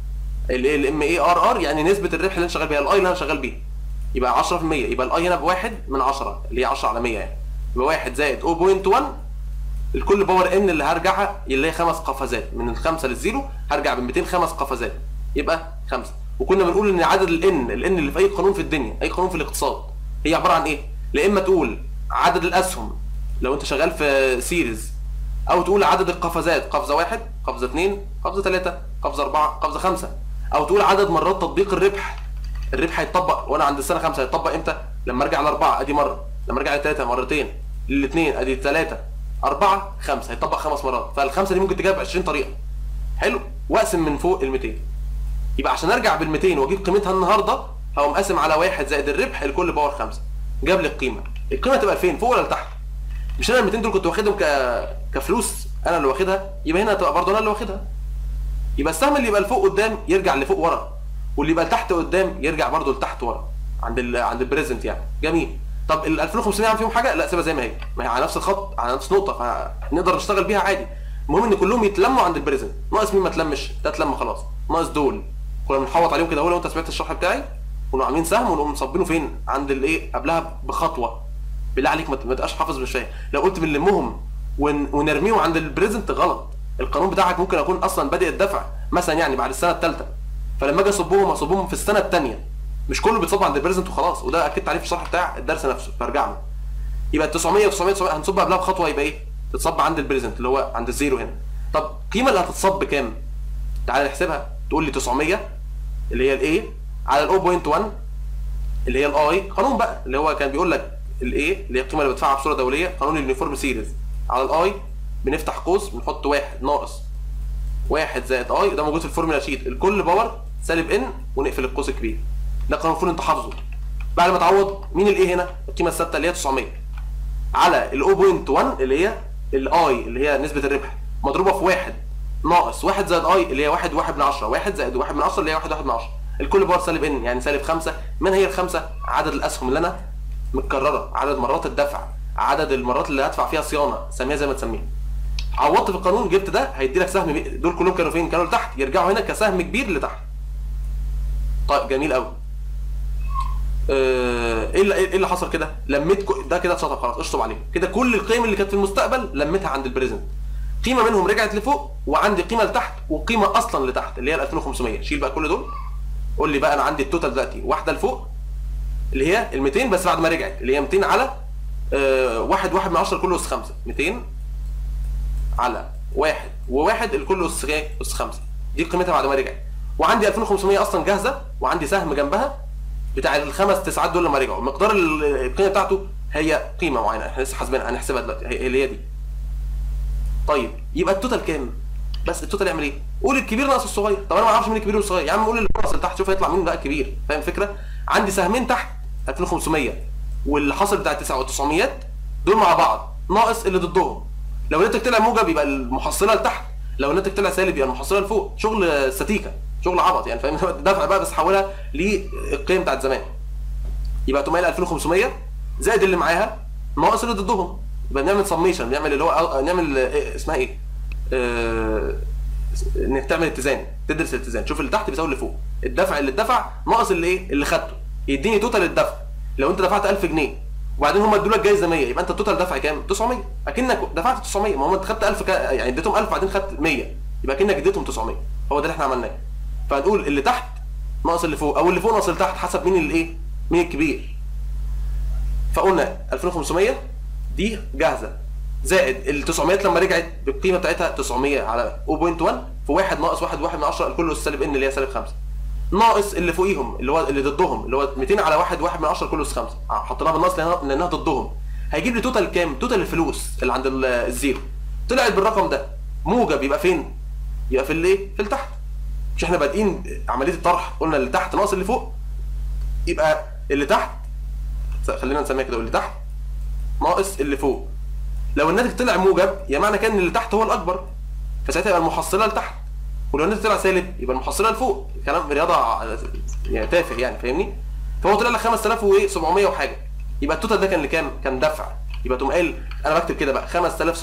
الام اي ار ار يعني نسبه الربح اللي انت شغال بيها الاي اللي انا شغال بيها يبقى 10% يبقى الاي هنا بواحد من 10 اللي هي 10 على 100 يعني يبقى واحد زائد 0.1 الكل باور ان اللي هرجعها اللي هي خمس قفزات من الخمسه للزيرو هرجع ب 200 خمس قفزات يبقى خمسه وكنا بنقول ان عدد الان الان اللي في اي قانون في الدنيا اي قانون في الاقتصاد هي عباره عن ايه؟ لا اما تقول عدد الاسهم لو انت شغال في سيريز او تقول عدد القفزات قفزه واحد قفزه اثنين قفزه ثلاثه قفزه اربعه قفزه خمسه او تقول عدد مرات تطبيق الربح الربح هيتطبق وانا عند السنه خمسه هيتطبق امتى؟ لما ارجع لاربعه ادي مره لما ارجع لثلاثه مرتين للاثنين ادي ثلاثه اربعه خمسه هيتطبق خمس مرات فالخمسه دي ممكن تجيب 20 طريقه حلو واقسم من فوق ال 200 يبقى عشان ارجع بال 200 واجيب قيمتها النهارده هقوم قاسم على واحد زائد الربح الكل باور خمسه جاب لي القيمه القيمه تبقى فين فوق ولا لتحت مش انا ال 200 دول كنت واخدهم ك... كفلوس انا اللي واخدها يبقى هنا هتبقى برضه انا اللي واخدها يبقى السهم اللي يبقى لفوق قدام يرجع لفوق ورا واللي يبقى لتحت قدام يرجع برضه لتحت ورا عند ال... عند البريزنت يعني جميل طب ال 2500 عامل فيهم حاجه لا سيبها زي ما هي ما هي على نفس الخط على نفس نقطه فنقدر نشتغل بيها عادي المهم ان كلهم يتلموا عند البريزنت ناقص مين ما تلمش ده اتلم خلاص ناقص دول كنا بنحوط عليهم كده اهو لو انت سمعت الشرح بتاعي ونقوم عاملين سهم ونقوم مصبينه فين عند الايه قبلها بخطوه بالله عليك ما ما تبقاش حافظ مش فاهم لو قلت بنلمهم ون... ونرميهم عند البريزنت غلط القانون بتاعك ممكن اكون اصلا بادئ الدفع مثلا يعني بعد السنه الثالثه فلما اجي اصبهم اصبهم في السنه الثانيه مش كله بيتصب عند البريزنت وخلاص وده اكدت عليه في الشرح بتاع الدرس نفسه فارجع له يبقى ال 900 900 900 هنصب قبلها بخطوه يبقى ايه تتصب عند البريزنت اللي هو عند الزيرو هنا طب القيمه اللي هتتصب كام تعال نحسبها تقول لي 900 اللي هي الاي على ال 0.1 اللي هي الاي قانون بقى اللي هو كان بيقول لك الاي اللي هي القيمه اللي بدفعها بصوره دوليه قانون اليونيفورم سيريز على الاي بنفتح قوس بنحط واحد ناقص واحد زائد اي ده موجود في الفورمولا شيت الكل باور سالب ان ونقفل القوس الكبير ده قانون المفروض انت حافظه بعد ما تعوض مين الايه هنا القيمه الثابته اللي هي 900 على ال 0.1 اللي هي الاي اللي هي نسبه الربح مضروبه في واحد ناقص واحد زائد اي اللي هي واحد واحد من عشرة واحد زائد واحد من عشرة اللي هي واحد واحد من عشرة الكل باور سالب ان يعني سالب خمسة من هي الخمسة عدد الاسهم اللي انا متكررة عدد مرات الدفع عدد المرات اللي هدفع فيها صيانة سميها زي ما تسميها عوضت في القانون جبت ده هيدي لك سهم بي- دول كلهم كانوا فين كانوا لتحت يرجعوا هنا كسهم كبير لتحت طيب جميل قوي آه، ايه اللي ايه اللي حصل كده لميت كو- ده كده اتشطب خلاص اشطب عليه كده كل القيم اللي كانت في المستقبل لميتها عند البريزنت قيمه منهم رجعت لفوق وعندي قيمه لتحت وقيمه اصلا لتحت اللي هي ال 2500 شيل بقى كل دول قول لي بقى انا عندي التوتال دلوقتي واحده لفوق اللي هي ال 200 بس بعد ما رجعت اللي هي 200 على آه، واحد واحد من 10 كله اس 5 200 على واحد وواحد الكل اس ايه اس 5 دي قيمتها بعد ما رجعت وعندي 2500 اصلا جاهزه وعندي سهم جنبها بتاع الخمس تسعات دول لما رجعوا مقدار ال- القيمه بتاعته هي قيمه معينه احنا لسه حاسبينها هنحسبها دلوقتي هي اللي هي دي طيب يبقى التوتال كام بس التوتال يعمل ايه قول الكبير ناقص الصغير طب انا ما اعرفش مين الكبير والصغير يا عم قول اللي ناقص اللي تحت شوف هيطلع مين بقى الكبير فاهم الفكره عندي سهمين تحت 2500 واللي حصل بتاع 900 دول مع بعض ناقص اللي ضدهم لو الناتج طلع موجب يبقى المحصله لتحت لو الناتج طلع سالب يبقى المحصله لفوق شغل استاتيكا شغل عبط يعني فاهم دفع بقى بس حولها للقيم بتاعت زمان يبقى تقوم قايل 2500 زائد اللي معاها ناقص اللي ضدهم يبقى بنعمل سميشن بنعمل اللي هو نعمل إيه اسمها ايه؟ آه، انك تعمل اتزان تدرس الاتزان شوف اللي تحت بيساوي اللي فوق الدفع اللي اتدفع ناقص اللي ايه اللي خدته يديني توتال الدفع لو انت دفعت 1000 جنيه وبعدين هم ادوا لك جايزه 100 يبقى انت التوتال دفع كام 900 اكنك دفعت 900 ما هم انت خدت 1000 كا- يعني اديتهم 1000 بعدين خدت 100 يبقى اكنك اديتهم 900 هو ده اللي احنا عملناه فهنقول اللي تحت ناقص اللي فوق او اللي فوق ناقص اللي تحت حسب مين اللي ايه مين الكبير فقلنا 2500 دي جاهزه زائد ال 900 لما رجعت بالقيمه بتاعتها 900 على 0.1 في 1 ناقص 1 1 من 10 الكل اس سالب ان اللي هي سالب 5 ناقص اللي فوقيهم اللي هو اللي ضدهم اللي هو 200 على 1 1 من 10 كله اس 5 حطيناها بالناقص لانها, لأنها ضدهم هيجيب لي توتال كام؟ توتال الفلوس اللي عند ال- الزيرو طلعت بالرقم ده موجب يبقى فين؟ يبقى في الايه؟ في اللي تحت مش احنا بادئين عمليه الطرح قلنا اللي تحت ناقص اللي فوق يبقى اللي تحت خلينا نسميها كده اللي تحت ناقص اللي فوق لو الناتج طلع موجب يا معنى كان ان اللي تحت هو الاكبر فساعتها يبقى المحصله لتحت ولو الناتج طلع سالب يبقى المحصله لفوق كلام رياضه ع- يعني تافه يعني فاهمني فهو طلع لك 5700 وحاجه يبقى التوتال ده كان لكام كان دفع يبقى تقوم قايل انا بكتب كده بقى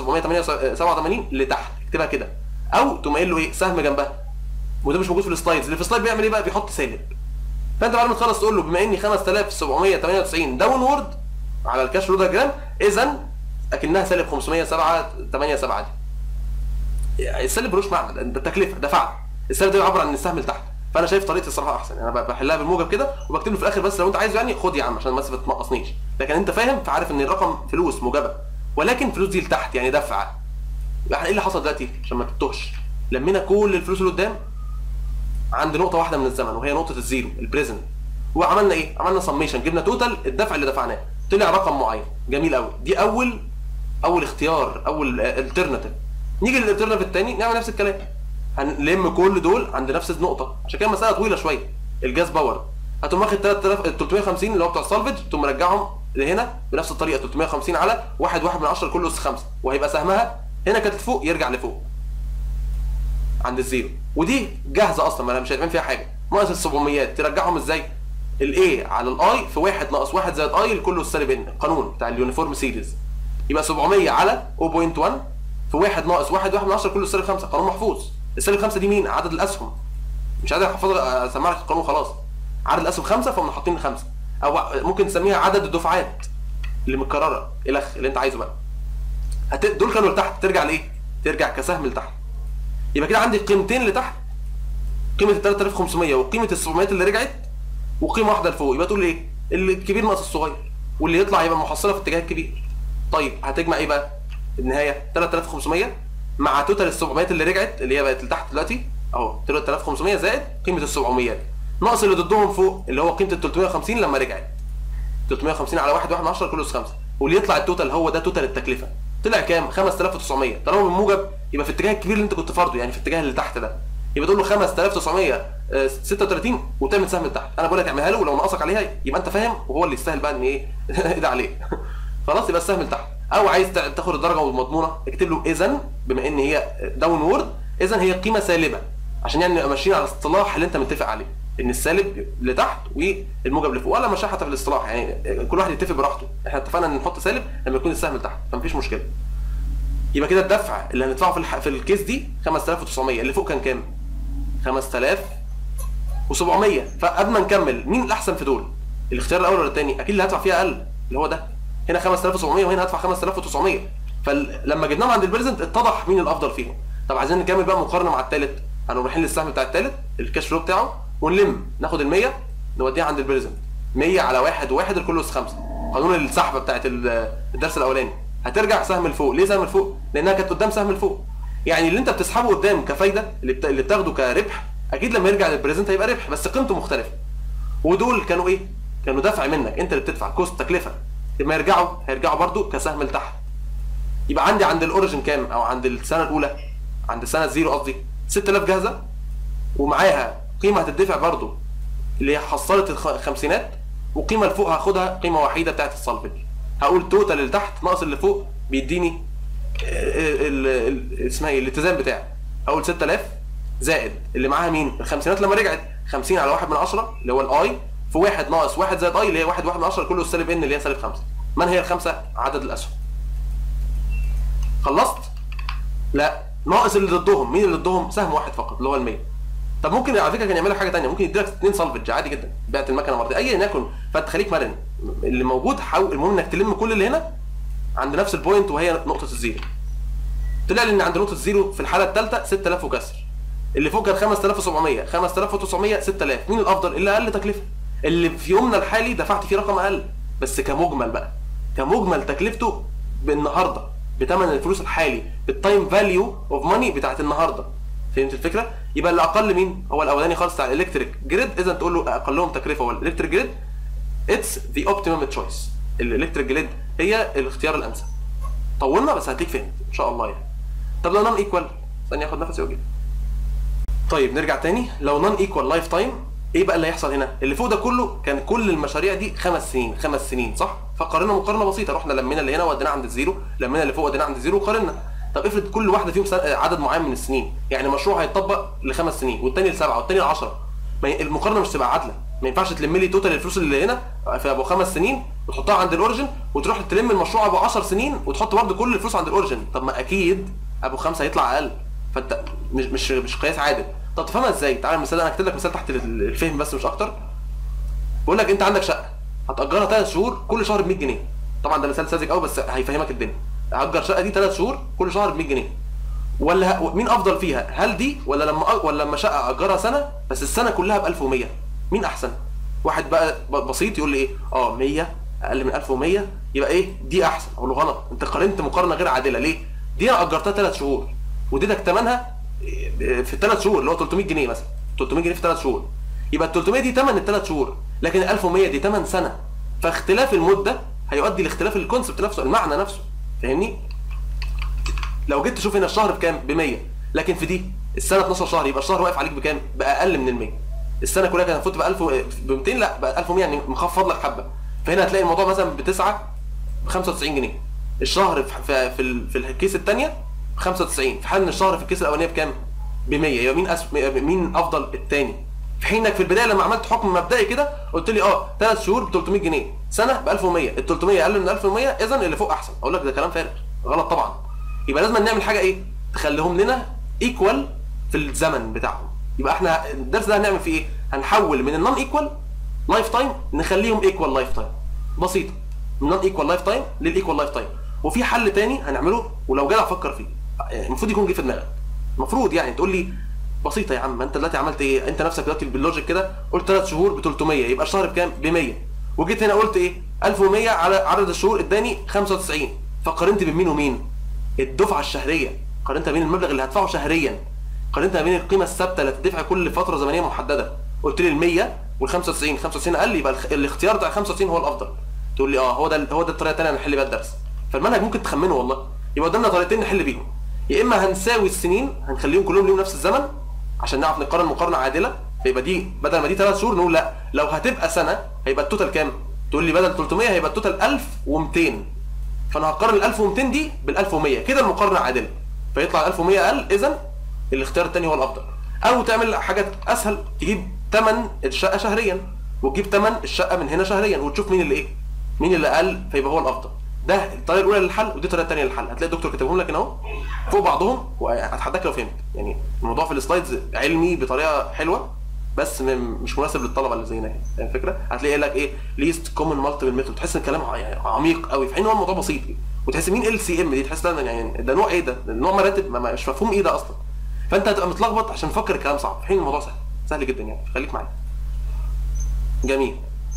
5787 لتحت اكتبها كده او تقوم قايل له ايه سهم جنبها وده مش موجود في السلايدز اللي في السلايد بيعمل ايه بقى بيحط سالب فانت بعد ما تخلص تقول له بما اني 5798 داون وورد على الكاش فلو دياجرام اذا اكنها سالب 507 دي يعني السالب ملوش معنى ده ده تكلفه دفعت السالب ده يعبر عن السهم اللي تحت فانا شايف طريقتي الصراحه احسن يعني انا بحلها بالموجب كده وبكتب له في الاخر بس لو انت عايزه يعني خد يا عم عشان بس ما تنقصنيش لكن انت فاهم فعارف ان الرقم فلوس موجبه ولكن فلوس دي لتحت يعني دفع يبقى احنا ايه اللي حصل دلوقتي عشان ما تتوهش لمينا كل الفلوس اللي قدام عند نقطه واحده من الزمن وهي نقطه الزيرو البريزنت وعملنا ايه عملنا سميشن جبنا توتال الدفع اللي دفعناه طلع رقم معين جميل قوي دي اول اول اختيار اول الترناتيف نيجي للالترناتيف الثاني نعمل نفس الكلام هنلم كل دول عند نفس النقطه عشان كده المساله طويله شويه الجاز باور هتقوم واخد 3000 350 اللي هو بتوع السالفج تقوم مرجعهم لهنا بنفس الطريقه 350 على 1 1 من 10 كله اس 5 وهيبقى سهمها هنا كانت لفوق يرجع لفوق عند الزيرو ودي جاهزه اصلا ما انا مش هيبان فيها حاجه ناقص ال 700 ترجعهم ازاي؟ الاي على الاي في 1 ناقص 1 زائد اي الكل السالب ان القانون بتاع اليونيفورم سيريز يبقى 700 على 0.1 في 1 ناقص 1 1 من 10 كله السالب 5 قانون محفوظ السالب 5 دي مين؟ عدد الاسهم مش عايز احفظ اسمع لك القانون خلاص عدد الاسهم 5 فهم حاطين 5 او ممكن تسميها عدد الدفعات اللي متكرره الخ اللي انت عايزه بقى هت... دول كانوا لتحت ترجع لايه؟ ترجع كسهم لتحت يبقى كده عندي قيمتين لتحت قيمه ال 3500 وقيمه ال 700 اللي رجعت وقيمه واحده لفوق يبقى تقول ايه؟ اللي الكبير ناقص الصغير واللي يطلع يبقى محصله في اتجاه الكبير طيب هتجمع ايه بقى؟ النهايه 3500 مع توتال ال 700 اللي رجعت اللي هي بقت لتحت دلوقتي اهو 3500 زائد قيمه ال 700 ناقص اللي ضدهم فوق اللي هو قيمه ال 350 لما رجعت 350 على 1 1 من 10 كله 5 واللي يطلع التوتال هو ده توتال التكلفه طلع كام 5900 طالما من موجب يبقى في الاتجاه الكبير اللي انت كنت فرضه يعني في الاتجاه اللي تحت ده يبقى تقول له 5936 وتعمل سهم لتحت انا بقول لك اعملها له ولو ناقصك عليها يبقى انت فاهم وهو اللي يستاهل بقى ان ايه ده عليه خلاص يبقى السهم لتحت او عايز تاخد الدرجه المضمونه اكتب له اذا بما ان هي داون وورد اذا هي قيمه سالبه عشان يعني نبقى ماشيين على الاصطلاح اللي انت متفق عليه ان السالب لتحت والموجب لفوق ولا مشاحه في الاصطلاح يعني كل واحد يتفق براحته احنا اتفقنا ان نحط سالب لما يكون السهم لتحت فمفيش مشكله يبقى كده الدفع اللي هندفعه في الح... في الكيس دي 5900 اللي فوق كان كام 5700 فقبل ما نكمل مين الاحسن في دول الاختيار الاول ولا الثاني اكيد اللي هدفع فيها اقل اللي هو ده هنا 5700 وهنا هدفع 5900 فلما جبناهم عند البريزنت اتضح مين الافضل فيهم طب عايزين نكمل بقى مقارنه مع الثالث هنروح رايحين للسهم بتاع الثالث الكاش فلو بتاعه ونلم ناخد ال 100 نوديها عند البريزنت 100 على 1 و1 الكل اس 5 قانون السحبه بتاعت الدرس الاولاني هترجع سهم لفوق ليه سهم لفوق لانها كانت قدام سهم لفوق يعني اللي انت بتسحبه قدام كفايده اللي, بت... اللي بتاخده كربح اكيد لما يرجع للبريزنت هيبقى ربح بس قيمته مختلفه ودول كانوا ايه كانوا دفع منك انت اللي بتدفع كوست تكلفه لما يرجعوا هيرجعوا برده كسهم لتحت يبقى عندي عند الاوريجن كام او عند السنه الاولى عند السنه الزيرو قصدي 6000 جاهزه ومعاها قيمه هتدفع برده اللي هي حصلت الخمسينات وقيمه اللي فوق هاخدها قيمه وحيده بتاعت السالفج هقول توتال اللي تحت ناقص اللي فوق بيديني اسمها ايه الاتزان بتاعي هقول 6000 زائد اللي معاها مين الخمسينات لما رجعت 50 على 1 من 10 اللي هو الاي في 1 ناقص 1 زائد اي اللي هي 1 1 من 10 كله سالب ان اللي هي سالب 5 من هي الخمسه عدد الاسهم خلصت لا ناقص اللي ضدهم مين اللي ضدهم سهم واحد فقط اللي هو ال 100 طب ممكن على فكره كان يعمل لك حاجه ثانيه ممكن يديلك اثنين سالفج عادي جدا بعت المكنه مرتين ايا يكن فانت خليك مرن اللي موجود حاول المهم انك تلم كل اللي هنا عند نفس البوينت وهي نقطه الزيرو طلع لي ان عند نقطه الزيرو في الحاله الثالثه 6000 وكسر اللي فوق كان 5700 5900 6000 مين الافضل اللي اقل تكلفه اللي في يومنا الحالي دفعت فيه رقم اقل بس كمجمل بقى كمجمل تكلفته بالنهارده بثمن الفلوس الحالي بالتايم فاليو اوف ماني بتاعت النهارده فهمت الفكره يبقى اللي اقل مين هو الاولاني خالص بتاع الالكتريك جريد اذا تقول له اقلهم تكلفه هو الالكتريك جريد اتس ذا اوبتيمم تشويس الالكتريك جريد هي الاختيار الامثل طولنا بس هتليك فهمت ان شاء الله يعني طب لو نون ايكوال ثانيه اخد نفسي واجي طيب نرجع تاني لو نون ايكوال لايف تايم ايه بقى اللي هيحصل هنا اللي فوق ده كله كان كل المشاريع دي خمس سنين خمس سنين صح فقارنا مقارنه بسيطه رحنا لمينا اللي هنا وديناه عند الزيرو لمينا اللي فوق وديناه عند الزيرو وقارنا طب افرض كل واحده فيهم عدد معين من السنين يعني مشروع هيتطبق لخمس سنين والتاني لسبعه والتاني لعشره المقارنه مش تبقى عادله ما ينفعش تلم لي توتال الفلوس اللي هنا في ابو خمس سنين وتحطها عند الاوريجن وتروح تلم المشروع ابو 10 سنين وتحط برضه كل الفلوس عند الاوريجن طب ما اكيد ابو خمسه هيطلع اقل فانت مش مش مش قياس عادل طب تفهمها ازاي تعالى مثال انا هكتب لك مثال تحت الفهم بس مش اكتر بقول لك انت عندك شقه هتاجرها ثلاث شهور كل شهر ب 100 جنيه طبعا ده مثال ساذج قوي بس هيفهمك الدنيا هاجر شقه دي ثلاث شهور كل شهر ب 100 جنيه ولا ه... مين افضل فيها هل دي ولا لما أ... ولا لما شقه اجرها سنه بس السنه كلها ب 1100 مين احسن واحد بقى بسيط يقول لي ايه اه 100 اقل من 1100 يبقى ايه دي احسن اقول له غلط انت قارنت مقارنه غير عادله ليه دي انا اجرتها ثلاث شهور واديتك ثمنها في الثلاث شهور اللي هو 300 جنيه مثلا 300 جنيه في ثلاث شهور يبقى ال 300 دي ثمن الثلاث شهور لكن ال 1100 دي ثمن سنه فاختلاف المده هيؤدي لاختلاف الكونسبت نفسه المعنى نفسه فاهمني لو جيت تشوف هنا الشهر بكام ب 100 لكن في دي السنه 12 شهر يبقى الشهر واقف عليك بكام باقل من ال 100 السنه كلها كانت المفروض تبقى 1000 ب 200 لا بقى 1100 يعني مخفض لك حبه فهنا هتلاقي الموضوع مثلا بتسعه ب 95 جنيه الشهر في في في الكيس الثانيه ب 95 في حال ان الشهر في الكيس الاولانيه بكام؟ ب 100 يبقى مين أس... مين افضل الثاني في حين انك في البدايه لما عملت حكم مبدئي كده قلت لي اه ثلاث شهور ب 300 جنيه سنه ب 1100 ال 300 اقل من 1100 اذا اللي فوق احسن اقول لك ده كلام فارغ غلط طبعا يبقى لازم نعمل حاجه ايه تخليهم لنا ايكوال في الزمن بتاعهم يبقى احنا الدرس ده هنعمل فيه ايه هنحول من النون ايكوال لايف تايم نخليهم ايكوال لايف تايم بسيطه من نون ايكوال لايف تايم للايكوال لايف تايم وفي حل تاني هنعمله ولو جدع فكر فيه المفروض يكون جه في دماغك المفروض يعني تقول لي بسيطه يا عم ما انت دلوقتي عملت ايه انت نفسك دلوقتي باللوجيك كده قلت ثلاث شهور ب 300 يبقى الشهر بكام ب 100 وجيت هنا قلت ايه 1100 على عدد الشهور اداني 95 فقارنت بين مين ومين الدفعه الشهريه قارنت بين المبلغ اللي هدفعه شهريا قارنت بين القيمه الثابته اللي هتدفع كل فتره زمنيه محدده قلت لي ال 100 وال 95 95 اقل يبقى الخ- الاختيار بتاع 95 هو الافضل تقول لي اه هو ده هو ده الطريقه الثانيه اللي نحل بيها الدرس فالمنهج ممكن تخمنه والله يبقى قدامنا طريقتين نحل بيهم يا اما هنساوي السنين هنخليهم كلهم ليهم نفس الزمن عشان نعرف نقارن مقارنه عادله فيبقى دي بدل ما دي ثلاث شهور نقول لا لو هتبقى سنه هيبقى التوتال كام؟ تقول لي بدل 300 هيبقى التوتال 1200 فانا هقارن ال 1200 دي بال 1100 كده المقارنه عادله فيطلع ال 1100 اقل اذا الاختيار الثاني هو الافضل او تعمل حاجه اسهل تجيب ثمن الشقه شهريا وتجيب ثمن الشقه من هنا شهريا وتشوف مين اللي ايه مين اللي اقل فيبقى هو الافضل ده الطريقه الاولى للحل ودي الطريقه الثانيه للحل هتلاقي الدكتور كاتبهم لك هنا اهو فوق بعضهم وهتحداك لو فهمت يعني الموضوع في السلايدز علمي بطريقه حلوه بس م- مش مناسب للطلبه اللي زينا يعني فاهم الفكره هتلاقي لك ايه ليست كومن مالتيبل ميثود تحس ان الكلام ع- يعني عميق قوي في حين هو الموضوع بسيط وتحس مين ال سي ام دي تحس ده يعني ده نوع ايه ده ده نوع مراتب ما- ما- مش مفهوم ايه ده اصلا فانت هتبقى متلخبط عشان تفكر الكلام صعب في حين الموضوع سهل سهل جدا يعني خليك معايا جميل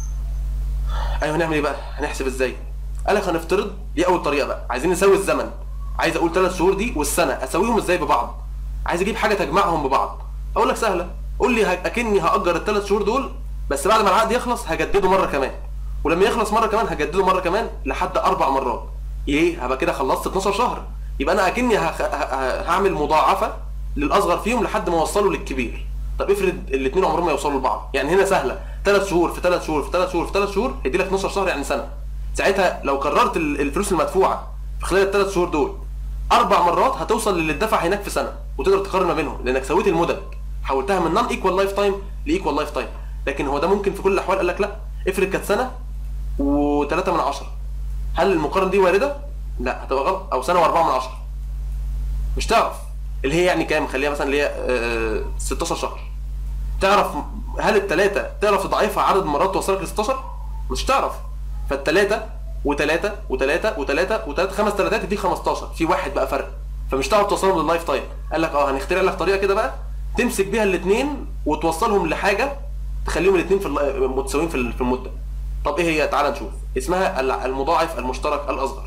ايوه هنعمل ايه بقى هنحسب ازاي قال لك هنفترض دي اول طريقه بقى عايزين نساوي الزمن عايز اقول ثلاث شهور دي والسنه اساويهم ازاي ببعض عايز اجيب حاجه تجمعهم ببعض اقول لك سهله قول لي ه- اكني هاجر الثلاث شهور دول بس بعد ما العقد يخلص هجدده مره كمان ولما يخلص مره كمان هجدده مره كمان لحد اربع مرات ايه هبقى كده خلصت 12 شهر يبقى انا اكني هخ... ه... ه... هعمل مضاعفه للاصغر فيهم لحد ما اوصله للكبير طب افرض الاثنين عمرهم ما يوصلوا لبعض يعني هنا سهله ثلاث شهور في ثلاث شهور في ثلاث شهور في ثلاث شهور هيدي لك 12 شهر يعني سنه ساعتها لو كررت ال- الفلوس المدفوعه في خلال الثلاث شهور دول اربع مرات هتوصل للي اتدفع هناك في سنه وتقدر تقارن ما بينهم لانك سويت المدد حولتها من نون ايكوال لايف تايم لايكوال لايف تايم لكن هو ده ممكن في كل الاحوال قال لك لا افرض كانت سنه و3 من عشرة هل المقارنه دي وارده؟ لا هتبقى غلط او سنه و4 من عشرة مش تعرف اللي هي يعني كام خليها مثلا اللي هي آه، 16 شهر تعرف هل الثلاثه تعرف تضعفها عدد مرات توصلك ل 16 مش تعرف فالثلاثه وثلاثه وثلاثه وثلاثه وثلاثه خمس ثلاثات دي 15 في واحد بقى فرق فمش تعرف توصلهم لللايف تايم قال لك اه هنخترع لك طريقه كده بقى تمسك بيها الاثنين وتوصلهم لحاجه تخليهم الاثنين في الل- متساويين في ال- في المده طب ايه هي تعال نشوف اسمها ال- المضاعف المشترك الاصغر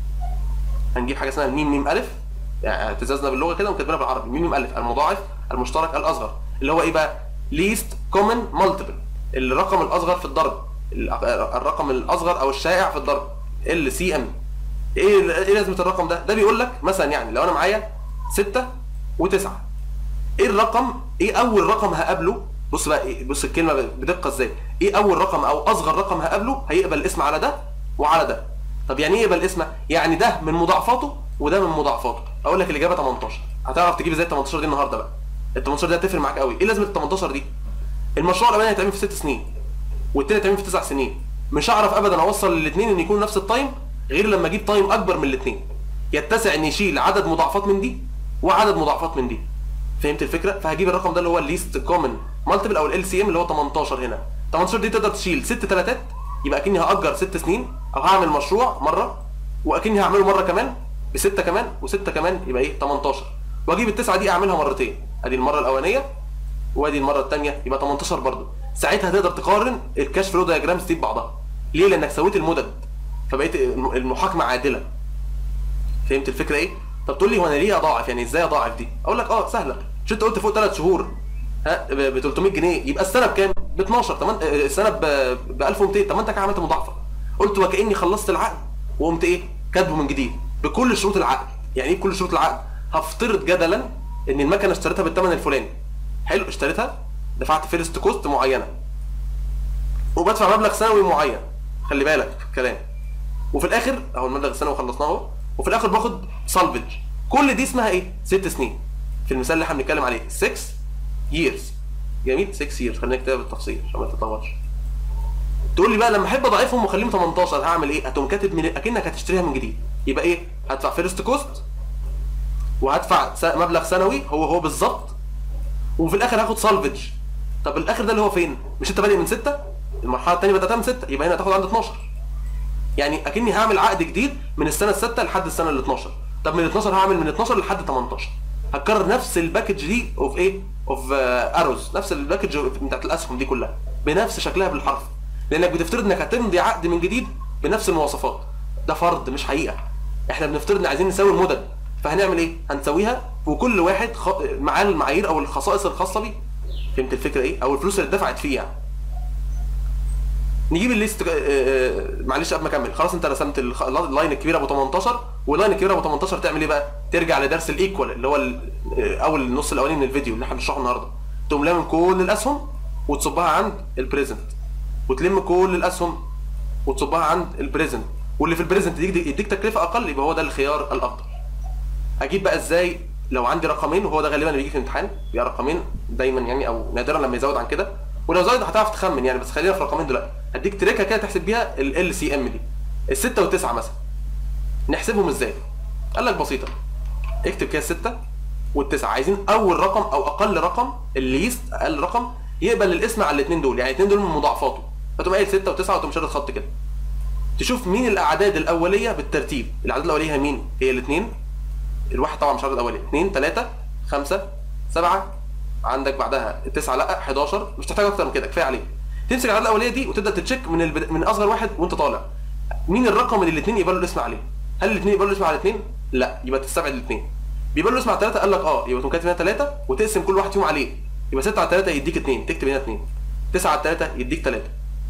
هنجيب حاجه اسمها الميم ميم الف يعني اعتزازنا باللغه كده وكاتبينها بالعربي ميم ميم الف المضاعف المشترك الاصغر اللي هو ايه بقى least common multiple الرقم الاصغر في الضرب ال- الرقم الاصغر او الشائع في الضرب ال سي ام ايه ايه لازمه الرقم ده ده بيقول لك مثلا يعني لو انا معايا 6 و9 ايه الرقم ايه اول رقم هقابله بص بقى إيه بص الكلمه بدقه ازاي ايه اول رقم او اصغر رقم هقابله هيقبل الاسم على ده وعلى ده طب يعني ايه يقبل الاسم يعني ده من مضاعفاته وده من مضاعفاته اقول لك الاجابه 18 هتعرف تجيب ازاي 18 دي النهارده بقى ال 18 دي هتفرق معاك قوي ايه لازمه ال 18 دي المشروع الاولاني هيتعمل في 6 سنين والتاني هيتعمل في 9 سنين مش هعرف ابدا اوصل للاثنين ان يكونوا نفس التايم غير لما اجيب تايم اكبر من الاثنين يتسع ان يشيل عدد مضاعفات من دي وعدد مضاعفات من دي فهمت الفكره فهجيب الرقم ده اللي هو الليست كومن مالتيبل او ال سي ام اللي هو 18 هنا 18 دي تقدر تشيل ست ثلاثات يبقى اكني هاجر ست سنين او هعمل مشروع مره واكني هعمله مره كمان بسته كمان وسته كمان يبقى ايه 18 واجيب التسعه دي اعملها مرتين ادي المره الاولانيه وادي المره الثانيه يبقى 18 برضه ساعتها تقدر تقارن الكاش فلو دايجرامز دي ببعضها ليه لانك سويت المدد فبقيت المحاكمه عادله فهمت الفكره ايه طب تقول لي هو انا ليه اضاعف يعني ازاي اضاعف دي اقول لك اه سهله مش انت قلت فوق 3 شهور ها ب 300 جنيه يبقى السنه بكام ب 12 طب أنت- آه، السنه ب 1200 طب ما انت كده عملت مضاعفه قلت وكاني خلصت العقد وقمت ايه كاتبه من جديد بكل شروط العقد يعني ايه بكل شروط العقد هفترض جدلا ان المكنه اشتريتها بالثمن الفلاني حلو اشتريتها دفعت فيرست كوست معينه وبدفع مبلغ سنوي معين خلي بالك في الكلام وفي الاخر اهو المبلغ السنوي خلصناه اهو وفي الاخر باخد سالفج كل دي اسمها ايه؟ ست سنين في المثال اللي احنا بنتكلم عليه 6 years جميل 6 years خلينا نكتبها بالتفصيل عشان ما تتلخبطش تقول لي بقى لما احب اضاعفهم واخليهم 18 هعمل ايه؟ هتقوم كاتب من اكنك هتشتريها من جديد يبقى ايه؟ هدفع فيرست كوست وهدفع س- مبلغ سنوي هو هو بالظبط وفي الاخر هاخد سالفج طب الاخر ده اللي هو فين؟ مش انت بادئ من 6 المرحله الثانيه بداتها من 6 يبقى هنا هتاخد عند 12 يعني اكني هعمل عقد جديد من السنه السادسه لحد السنه ال 12 طب من 12 هعمل من 12 لحد 18 هتكرر نفس الباكج دي اوف ايه اوف اروز نفس الباكج بتاعت الاسهم دي كلها بنفس شكلها بالحرف لانك بتفترض انك هتمضي عقد من جديد بنفس المواصفات ده فرض مش حقيقه احنا بنفترض ان عايزين نساوي المدد فهنعمل ايه هنسويها وكل واحد خ... معاه المعايير او الخصائص الخاصه بيه فهمت الفكره ايه او الفلوس اللي اتدفعت فيه يعني نجيب الليست آه، آه، معلش قبل ما اكمل خلاص انت رسمت الخ- اللاين الكبير ابو 18 واللاين الكبير ابو 18 تعمل ايه بقى ترجع لدرس الايكوال اللي هو ال- آه، اول النص الاولاني من الفيديو اللي احنا بنشرحه النهارده تقوم لامم كل الاسهم وتصبها عند البريزنت وتلم كل الاسهم وتصبها عند البريزنت واللي في البريزنت يديك يديك تكلفه اقل يبقى هو ده الخيار الافضل اجيب بقى ازاي لو عندي رقمين وهو ده غالبا اللي بيجي في الامتحان بيبقى رقمين دايما يعني او نادرا لما يزود عن كده ولو زود هتعرف تخمن يعني بس خلينا في الرقمين دلوقتي هديك تريكه كده تحسب بيها ال سي ام دي الستة والتسعة مثلا نحسبهم ازاي قال لك بسيطه اكتب كده الستة والتسعة عايزين اول رقم او اقل رقم الليست اقل رقم يقبل الاسم على الاثنين دول يعني الاثنين دول من مضاعفاته فتقوم قايل 6 و9 وتقوم شادد خط كده تشوف مين الاعداد الاوليه بالترتيب الاعداد الاوليه هي مين هي الاثنين الواحد طبعا مش عدد اولي 2 3 5 7 عندك بعدها التسعه لا 11 مش تحتاج اكتر من كده كفايه عليك تمسك الاعداد الاوليه دي وتبدا تتشيك من البد... من اصغر واحد وانت طالع مين الرقم اللي الاثنين يقبلوا الاسم عليه هل الاثنين يقبلوا الاسم على الاثنين لا يبقى تستبعد الاثنين بيقبلوا الاسم على ثلاثه قال لك اه يبقى تقوم كاتب هنا ثلاثه وتقسم كل واحد فيهم عليه يبقى 6 على 3 يديك 2 تكتب هنا 2 9 على 3 يديك 3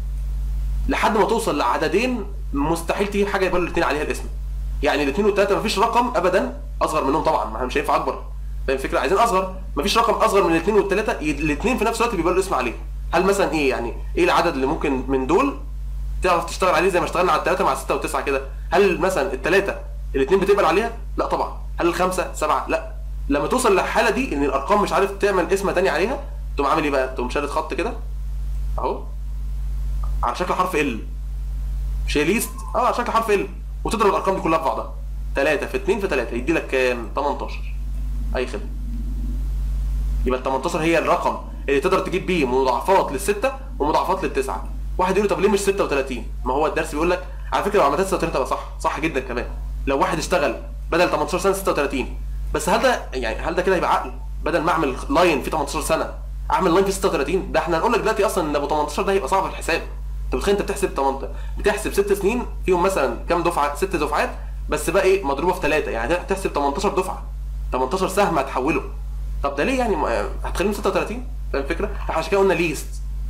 لحد ما توصل لعددين مستحيل تجيب حاجه يقبلوا الاثنين عليها الاسم يعني الاثنين والثلاثه مفيش رقم ابدا اصغر منهم طبعا ما مش هينفع اكبر فاهم الفكره عايزين اصغر مفيش رقم اصغر من الاثنين والثلاثه الاثنين في نفس الوقت بيبقى له اسم عليه هل مثلا ايه يعني ايه العدد اللي ممكن من دول تعرف تشتغل عليه زي ما اشتغلنا على الثلاثه مع السته والتسعه كده هل مثلا الثلاثه الاثنين بتقبل عليها لا طبعا هل الخمسه سبعه لا لما توصل للحاله دي ان الارقام مش عارف تعمل اسم تاني عليها تقوم عامل ايه بقى تقوم شادد خط كده اهو على شكل حرف ال مش هي ليست اه على شكل حرف ال وتضرب الارقام دي كلها في بعضها 3 في 2 في 3 يدي لك كام 18 اي خدمه يبقى ال 18 هي الرقم اللي تقدر تجيب بيه مضاعفات للسته ومضاعفات للتسعه واحد يقول له طب ليه مش 36 ما هو الدرس بيقول لك على فكره لو عملتها 36 تبقى صح صح جدا كمان لو واحد اشتغل بدل 18 سنه 36 بس هل ده يعني هل ده كده يبقى عقل بدل ما اعمل لاين فيه 18 سنه اعمل لاين فيه 36 ده احنا هنقول لك دلوقتي اصلا ان ابو 18 ده هيبقى صعب في الحساب انت متخيل انت بتحسب 18 بتحسب ست سنين فيهم مثلا كام دفعه ست دفعات بس بقى ايه مضروبه في ثلاثه يعني هتحسب 18 دفعه 18 سهم هتحوله طب ده ليه يعني ما- هتخليهم 36 فاهم الفكره؟ احنا عشان كده قلنا ليست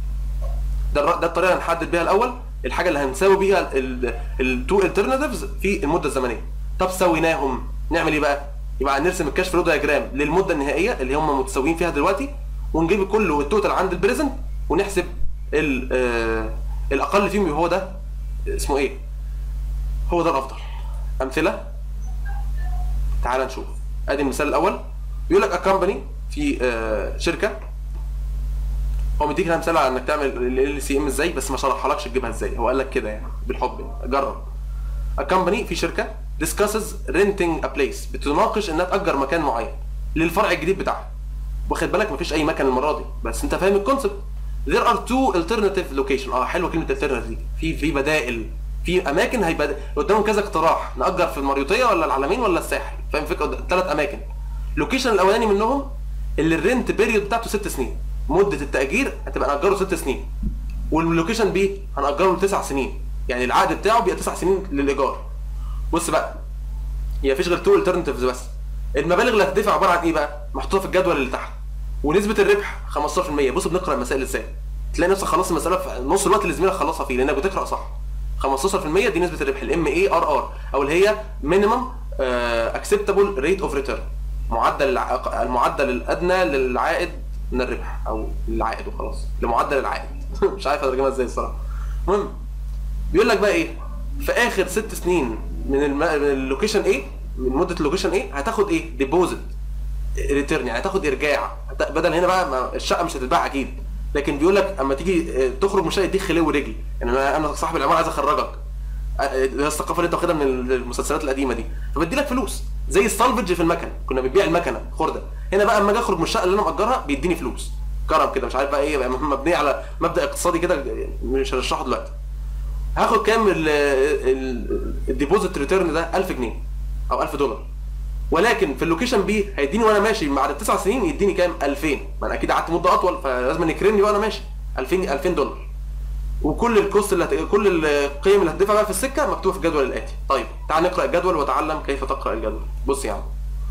ده الر- ده الطريقه اللي هنحدد بيها الاول الحاجه اللي هنساوي بيها التو الترناتيفز في المده الزمنيه طب سويناهم نعمل ايه بقى يبقى نرسم الكاش فلو دياجرام للمده النهائيه اللي هم متساويين فيها دلوقتي ونجيب كله التوتال عند البريزنت ونحسب ال- آه، الاقل فيهم هو ده اسمه ايه هو ده الافضل امثله تعال نشوف ادي المثال الاول بيقول لك كومباني في آه، شركه هو مديك هنا مثال على انك تعمل ال سي ام ازاي بس ما شرحلكش تجيبها ازاي هو قال لك كده يعني بالحب يعني. جرب الكومباني في شركه discusses renting a place بتناقش انها تاجر مكان معين للفرع الجديد بتاعها واخد بالك مفيش اي مكان المره دي بس انت فاهم الكونسبت there are two alternative location اه حلوه كلمه alternative دي في في بدائل في اماكن هيبقى قدامهم كذا اقتراح ناجر في المريوطيه ولا العلمين ولا الساحل فاهم الفكره ثلاث اماكن اللوكيشن الاولاني منهم اللي الرنت بيريود بتاعته ست سنين مده التاجير هتبقى ناجره ست سنين واللوكيشن بي هنأجره لتسع سنين يعني العقد بتاعه بيبقى تسع سنين للايجار بص بقى هي مفيش غير تو الترنتيفز بس المبالغ اللي هتدفع عباره عن ايه بقى محطوطه في الجدول اللي تحت ونسبه الربح 15% بص بنقرا المسائل ازاي تلاقي نفسك خلصت المساله في نص الوقت اللي زميلك خلصها فيه لانك بتقرا صح 15% دي نسبه الربح الام اي ار ار او اللي هي مينيمم اكسبتابل ريت اوف ريتيرن معدل الع- المعدل الادنى للعائد من الربح او العائد وخلاص لمعدل العائد مش عارف اترجمها ازاي الصراحه المهم بيقول لك بقى ايه في اخر ست سنين من, الم... من اللوكيشن ايه من مده اللوكيشن ايه هتاخد ايه ديبوزيت ريتيرن يعني هتاخد ارجاع هت- بدل هنا بقى ما الشقه مش هتتباع اكيد لكن بيقول لك اما تيجي آه، تخرج من الشقه يديك خليه ورجل يعني انا انا صاحب العماره عايز اخرجك آه، آه، اللي هي الثقافه اللي انت واخدها من المسلسلات القديمه دي فبدي لك فلوس زي السالفج في المكن كنا بنبيع المكنه خرده هنا بقى اما اجي اخرج من الشقه اللي انا مأجرها بيديني فلوس كرم كده مش عارف بقى ايه بقى مبنيه على مبدا اقتصادي كده مش هنشرحه دلوقتي هاخد كام ال- ال- الديبوزيت ريتيرن ده 1000 جنيه او 1000 دولار ولكن في اللوكيشن بي هيديني وانا ماشي بعد التسع سنين يديني كام 2000 ما انا اكيد قعدت مده اطول فلازم يكرمني وانا ماشي 2000 2000 دولار وكل الكوست اللي هت... كل القيم اللي هتدفع بقى في السكه مكتوبه في الجدول الاتي طيب تعال نقرا الجدول وتعلم كيف تقرا الجدول بص يا عم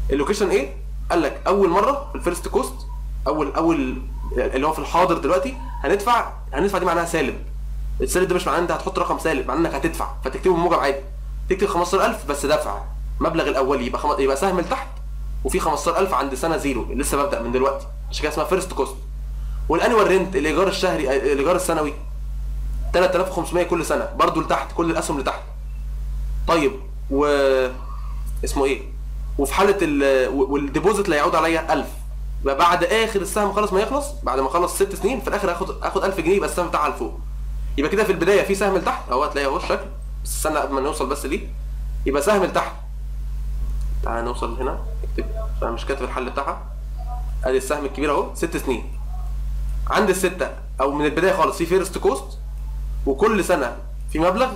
اللوكيشن ايه قال لك اول مره في الفيرست كوست اول اول اللي هو في الحاضر دلوقتي هندفع هندفع دي معناها سالب السالب ده مش معناه ان انت هتحط رقم سالب معناه انك هتدفع فتكتبه بموجب عادي تكتب 15000 بس دفع مبلغ الاولي يبقى خم... يبقى سهم لتحت وفي 15000 عند سنه زيرو لسه ببدا من دلوقتي عشان كده اسمها فيرست كوست والانيوال رينت الايجار الشهري الايجار السنوي 3500 كل سنه برضو لتحت كل الاسهم لتحت طيب و اسمه ايه وفي حاله ال... والديبوزيت اللي هيعود عليا 1000 يبقى بعد اخر السهم خالص ما يخلص بعد ما اخلص ست سنين في الاخر هاخد اخد 1000 جنيه يبقى السهم بتاعها لفوق يبقى كده في البدايه في سهم لتحت اهو هتلاقي اهو الشكل بس استنى قبل ما نوصل بس ليه يبقى سهم لتحت تعال نوصل هنا اكتب انا مش كاتب الحل بتاعها ادي السهم الكبير اهو ست سنين عند الستة او من البدايه خالص في فيرست كوست وكل سنه في مبلغ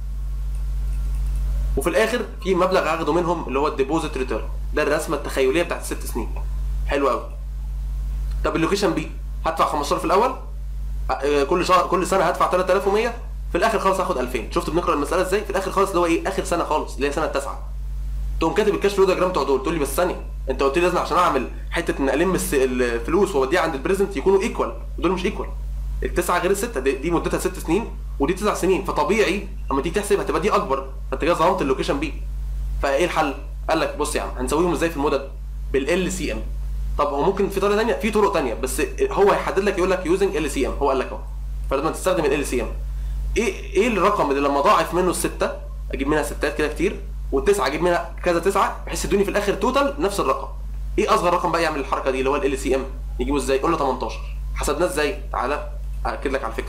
وفي الاخر في مبلغ هاخده منهم اللي هو الديبوزيت ريتيرن ده الرسمه التخيليه بتاعت الست سنين حلو قوي طب اللوكيشن بي هدفع 15 في الاول آه، كل شهر كل سنه هدفع 3100 في الاخر خالص هاخد 2000 شفت بنقرا المساله ازاي في الاخر خالص اللي هو ايه اخر سنه خالص اللي هي سنه التاسعه تقوم كاتب الكاش فلو دياجرام بتوع دول تقول لي بس ثانيه انت قلت لي لازم عشان اعمل حته ان الم الس- الفلوس واوديها عند البريزنت يكونوا ايكوال ودول مش ايكوال التسعه غير السته دي, دي مدتها ست سنين ودي تسع سنين فطبيعي اما تيجي تحسب هتبقى دي اكبر فانت كده ظلمت اللوكيشن بي فايه الحل؟ قال لك بص يا عم هنسويهم ازاي في المدد؟ بالال سي ام طب هو ممكن في طريقه ثانيه في طرق ثانيه بس هو هيحدد لك يقول لك يوزنج ال سي ام هو قال لك اهو فلازم تستخدم ال سي ام ايه ايه الرقم اللي لما ضاعف منه السته اجيب منها ستات كده كتير والتسعه اجيب منها كذا تسعه بحيث يدوني في الاخر توتال نفس الرقم ايه اصغر رقم بقى يعمل الحركه دي اللي هو ال سي ام نجيبه ازاي قول له 18 حسبناه ازاي تعالى اكد لك على الفكره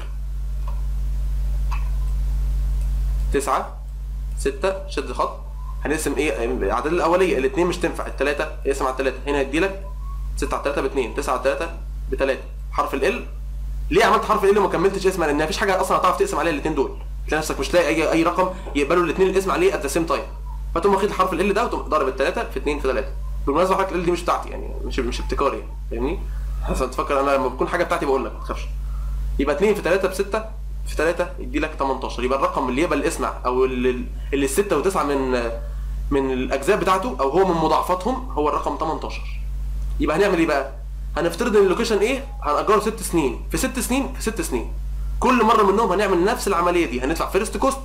9 6 شد خط هنقسم ايه الاعداد الاوليه الاثنين مش تنفع الثلاثه اقسم على الثلاثه هنا هيدي لك 6 على 3 ب 2 9 على 3 ب 3 حرف ال ليه عملت حرف ال وما كملتش اسم لان مفيش حاجه اصلا هتعرف تقسم عليها الاثنين دول تلاقي نفسك مش لاقي اي اي رقم يقبلوا الاثنين الاسم عليه ات ذا سيم تايم فتقوم واخد الحرف ال ده وتقوم ضارب الثلاثه في 2 في 3 بالمناسبه حركه ال دي مش بتاعتي يعني مش مش ابتكاري يعني فاهمني عشان تفكر انا لما بكون حاجه بتاعتي بقول لك ما تخافش يبقى 2 في 3 ب 6 في 3 يدي لك 18 يبقى الرقم اللي يقبل الاسم او اللي اللي الستة و9 من من الاجزاء بتاعته او هو من مضاعفاتهم هو الرقم 18 يبقى هنعمل ايه بقى؟ هنفترض ان اللوكيشن ايه؟ هنأجره ست سنين في ست سنين في ست سنين كل مره منهم هنعمل نفس العمليه دي هندفع فيرست كوست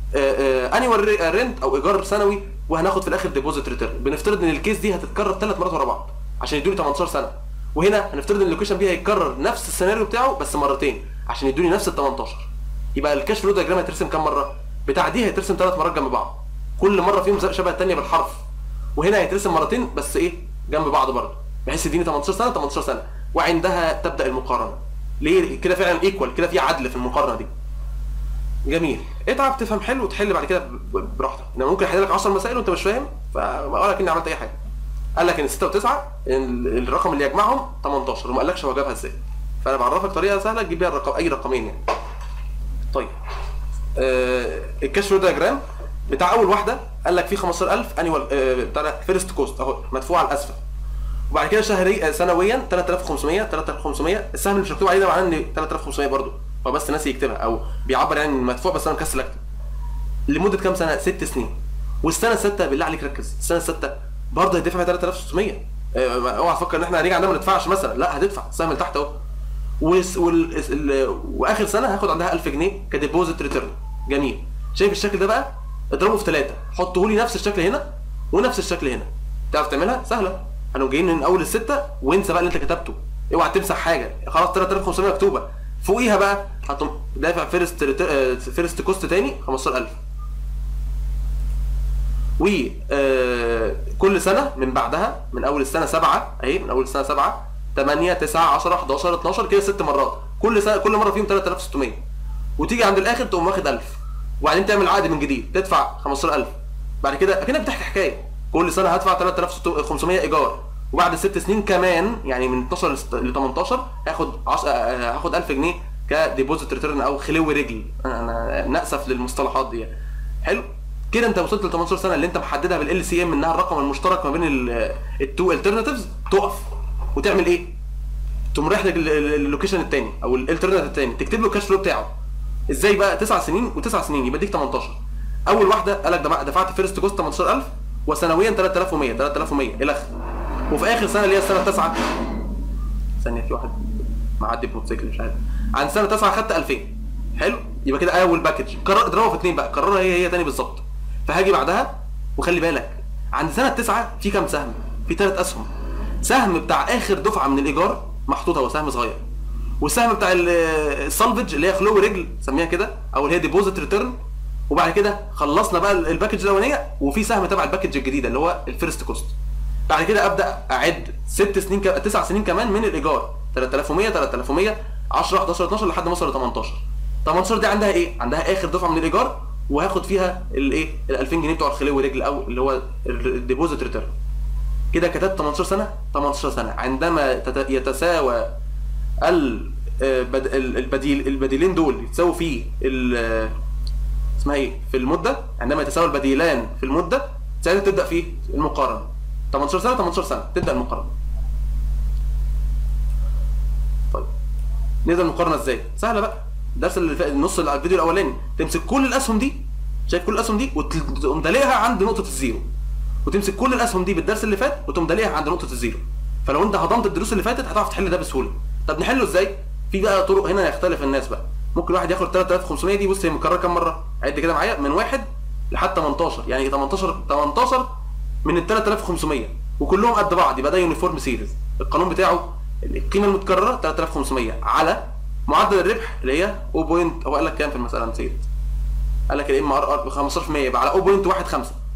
انيوال رينت او ايجار سنوي وهناخد في الاخر ديبوزيت ريتيرن بنفترض ان الكيس دي هتتكرر ثلاث مرات ورا بعض عشان يدوني 18 سنه وهنا هنفترض ان اللوكيشن بي هيتكرر نفس السيناريو بتاعه بس مرتين عشان يدوني نفس ال 18 يبقى الكاش فلو دياجرام هيترسم كام مره؟ بتاع دي هيترسم ثلاث مرات جنب بعض كل مره فيهم شبه الثانيه بالحرف وهنا هيترسم مرتين بس ايه جنب بعض برضه بحيث يديني 18 سنه 18 سنه وعندها تبدا المقارنه ليه كده فعلا ايكوال كده في عدل في المقارنه دي جميل اتعب تفهم حلو وتحل بعد كده ب- براحتك انا ممكن احل لك 10 مسائل وانت مش فاهم فاقول لك اني عملت اي حاجه قال لك ان 6 و9 الرقم اللي يجمعهم 18 وما قالكش هو جابها ازاي فانا بعرفك طريقه سهله تجيب بيها الرقم اي رقمين يعني طيب آه الكاش فلو دياجرام بتاع اول واحده قال لك في 15000 انيوال آه بتاع فيرست كوست اهو مدفوع على الاسفل وبعد كده شهري آه، سنويا 3500 3500 السهم اللي مش مكتوب عليه ده معناه ان 3500 برضه هو بس ناسي يكتبها او بيعبر يعني إن مدفوع بس انا مكسل اكتب لمده كام سنه؟ ست سنين والسنه السادسه بالله عليك ركز السنه السادسه برضه هيدفع فيها 3600 آه، ما- اوعى تفكر ان احنا هنيجي عندنا ما ندفعش مثلا لا هتدفع السهم اللي تحت اهو وس- وال... ال... واخر سنه هاخد عندها 1000 جنيه كديبوزيت ريتيرن جميل شايف الشكل ده بقى اضربه في ثلاثه حطه لي نفس الشكل هنا ونفس الشكل هنا تعرف تعملها سهله هنقوم جايين من اول السته وانسى بقى اللي انت كتبته اوعى تمسح حاجه خلاص 3500 مكتوبه فوقيها بقى هتقوم دافع فيرست فيرست كوست تاني 15000 و آه، كل سنه من بعدها من اول السنه سبعه اهي من اول السنه سبعه 8 9 10 11 12 كده ست مرات كل سنه كل مره فيهم 3600 وتيجي عند الاخر تقوم واخد 1000 وبعدين تعمل عقد من جديد تدفع 15000 بعد كده اكنك بتحكي حكايه كل سنه هدفع 3500 ايجار وبعد ست سنين كمان يعني من 12 ل 18 هاخد عش... آه، هاخد 1000 جنيه كديبوزيت ريتيرن او خلو رجل انا أنا ناسف للمصطلحات دي يعني. حلو كده انت وصلت ل 18 سنه اللي انت محددها بالال سي ام انها الرقم المشترك ما بين التو الترناتيفز تقف وتعمل ايه؟ تقوم رايح لل- لل- للوكيشن الثاني او الالترناتيف الثاني تكتب له الكاش فلو بتاعه ازاي بقى 9 سنين و9 سنين يبقى اديك 18 اول واحده قال لك دفعت فيرست كوست 18000 وسنويا 3100 3100 الى اخره وفي اخر سنه اللي هي السنه التاسعه ثانيه في واحد معدي بموتوسيكل مش عارف عند سنه تاسعه خدت 2000 حلو يبقى كده اول باكج قرر اضربها في اثنين بقى كررها هي هي تاني بالظبط فهاجي بعدها وخلي بالك عند سنه تسعه في كام سهم؟ في ثلاث اسهم سهم بتاع اخر دفعه من الايجار محطوط هو سهم صغير والسهم بتاع ال- السالفج اللي هي خلو رجل سميها كده او اللي هي ديبوزيت ريتيرن وبعد كده خلصنا بقى الباكج الاولانيه وفي سهم تبع الباكج الجديده اللي هو الفيرست كوست بعد كده ابدا اعد ست سنين ك... تسع سنين كمان من الايجار 3100 3100 10 11 12 لحد ما اوصل ل 18 18 دي عندها ايه؟ عندها اخر دفعه من الايجار وهاخد فيها الايه؟ ال 2000 جنيه بتوع الخلو رجل او اللي هو الديبوزيت ريتيرن كده كتبت 18 سنه 18 سنه عندما تت- يتساوى ال- آه، بد- ال- البديل البديلين دول يتساووا في ال- آه، اسمها ايه في المده عندما يتساوى البديلان في المده ساعتها تبدا في المقارنه 18 سنه 18 سنه تبدا المقارنه طيب نبدا المقارنه ازاي سهله بقى الدرس اللي فات النص اللي على الفيديو الاولاني تمسك كل الاسهم دي شايف كل الاسهم دي وتقوم دالقها عند نقطه الزيرو وتمسك كل الاسهم دي بالدرس اللي فات وتقوم دالقها عند نقطه الزيرو فلو انت هضمت الدروس اللي فاتت هتعرف تحل ده بسهوله طب نحله ازاي في بقى طرق هنا يختلف الناس بقى ممكن واحد ياخد 3500 دي بص هي مكرره كام مره عد كده معايا من واحد لحد 18 يعني 18 18 من ال 3500 وكلهم قد بعض يبقى ده يونيفورم سيريز القانون بتاعه القيمه المتكرره 3500 على معدل الربح اللي هي 0. هو قال لك كام في المساله نسيت قال لك الام ار ار 15% يبقى على 0.15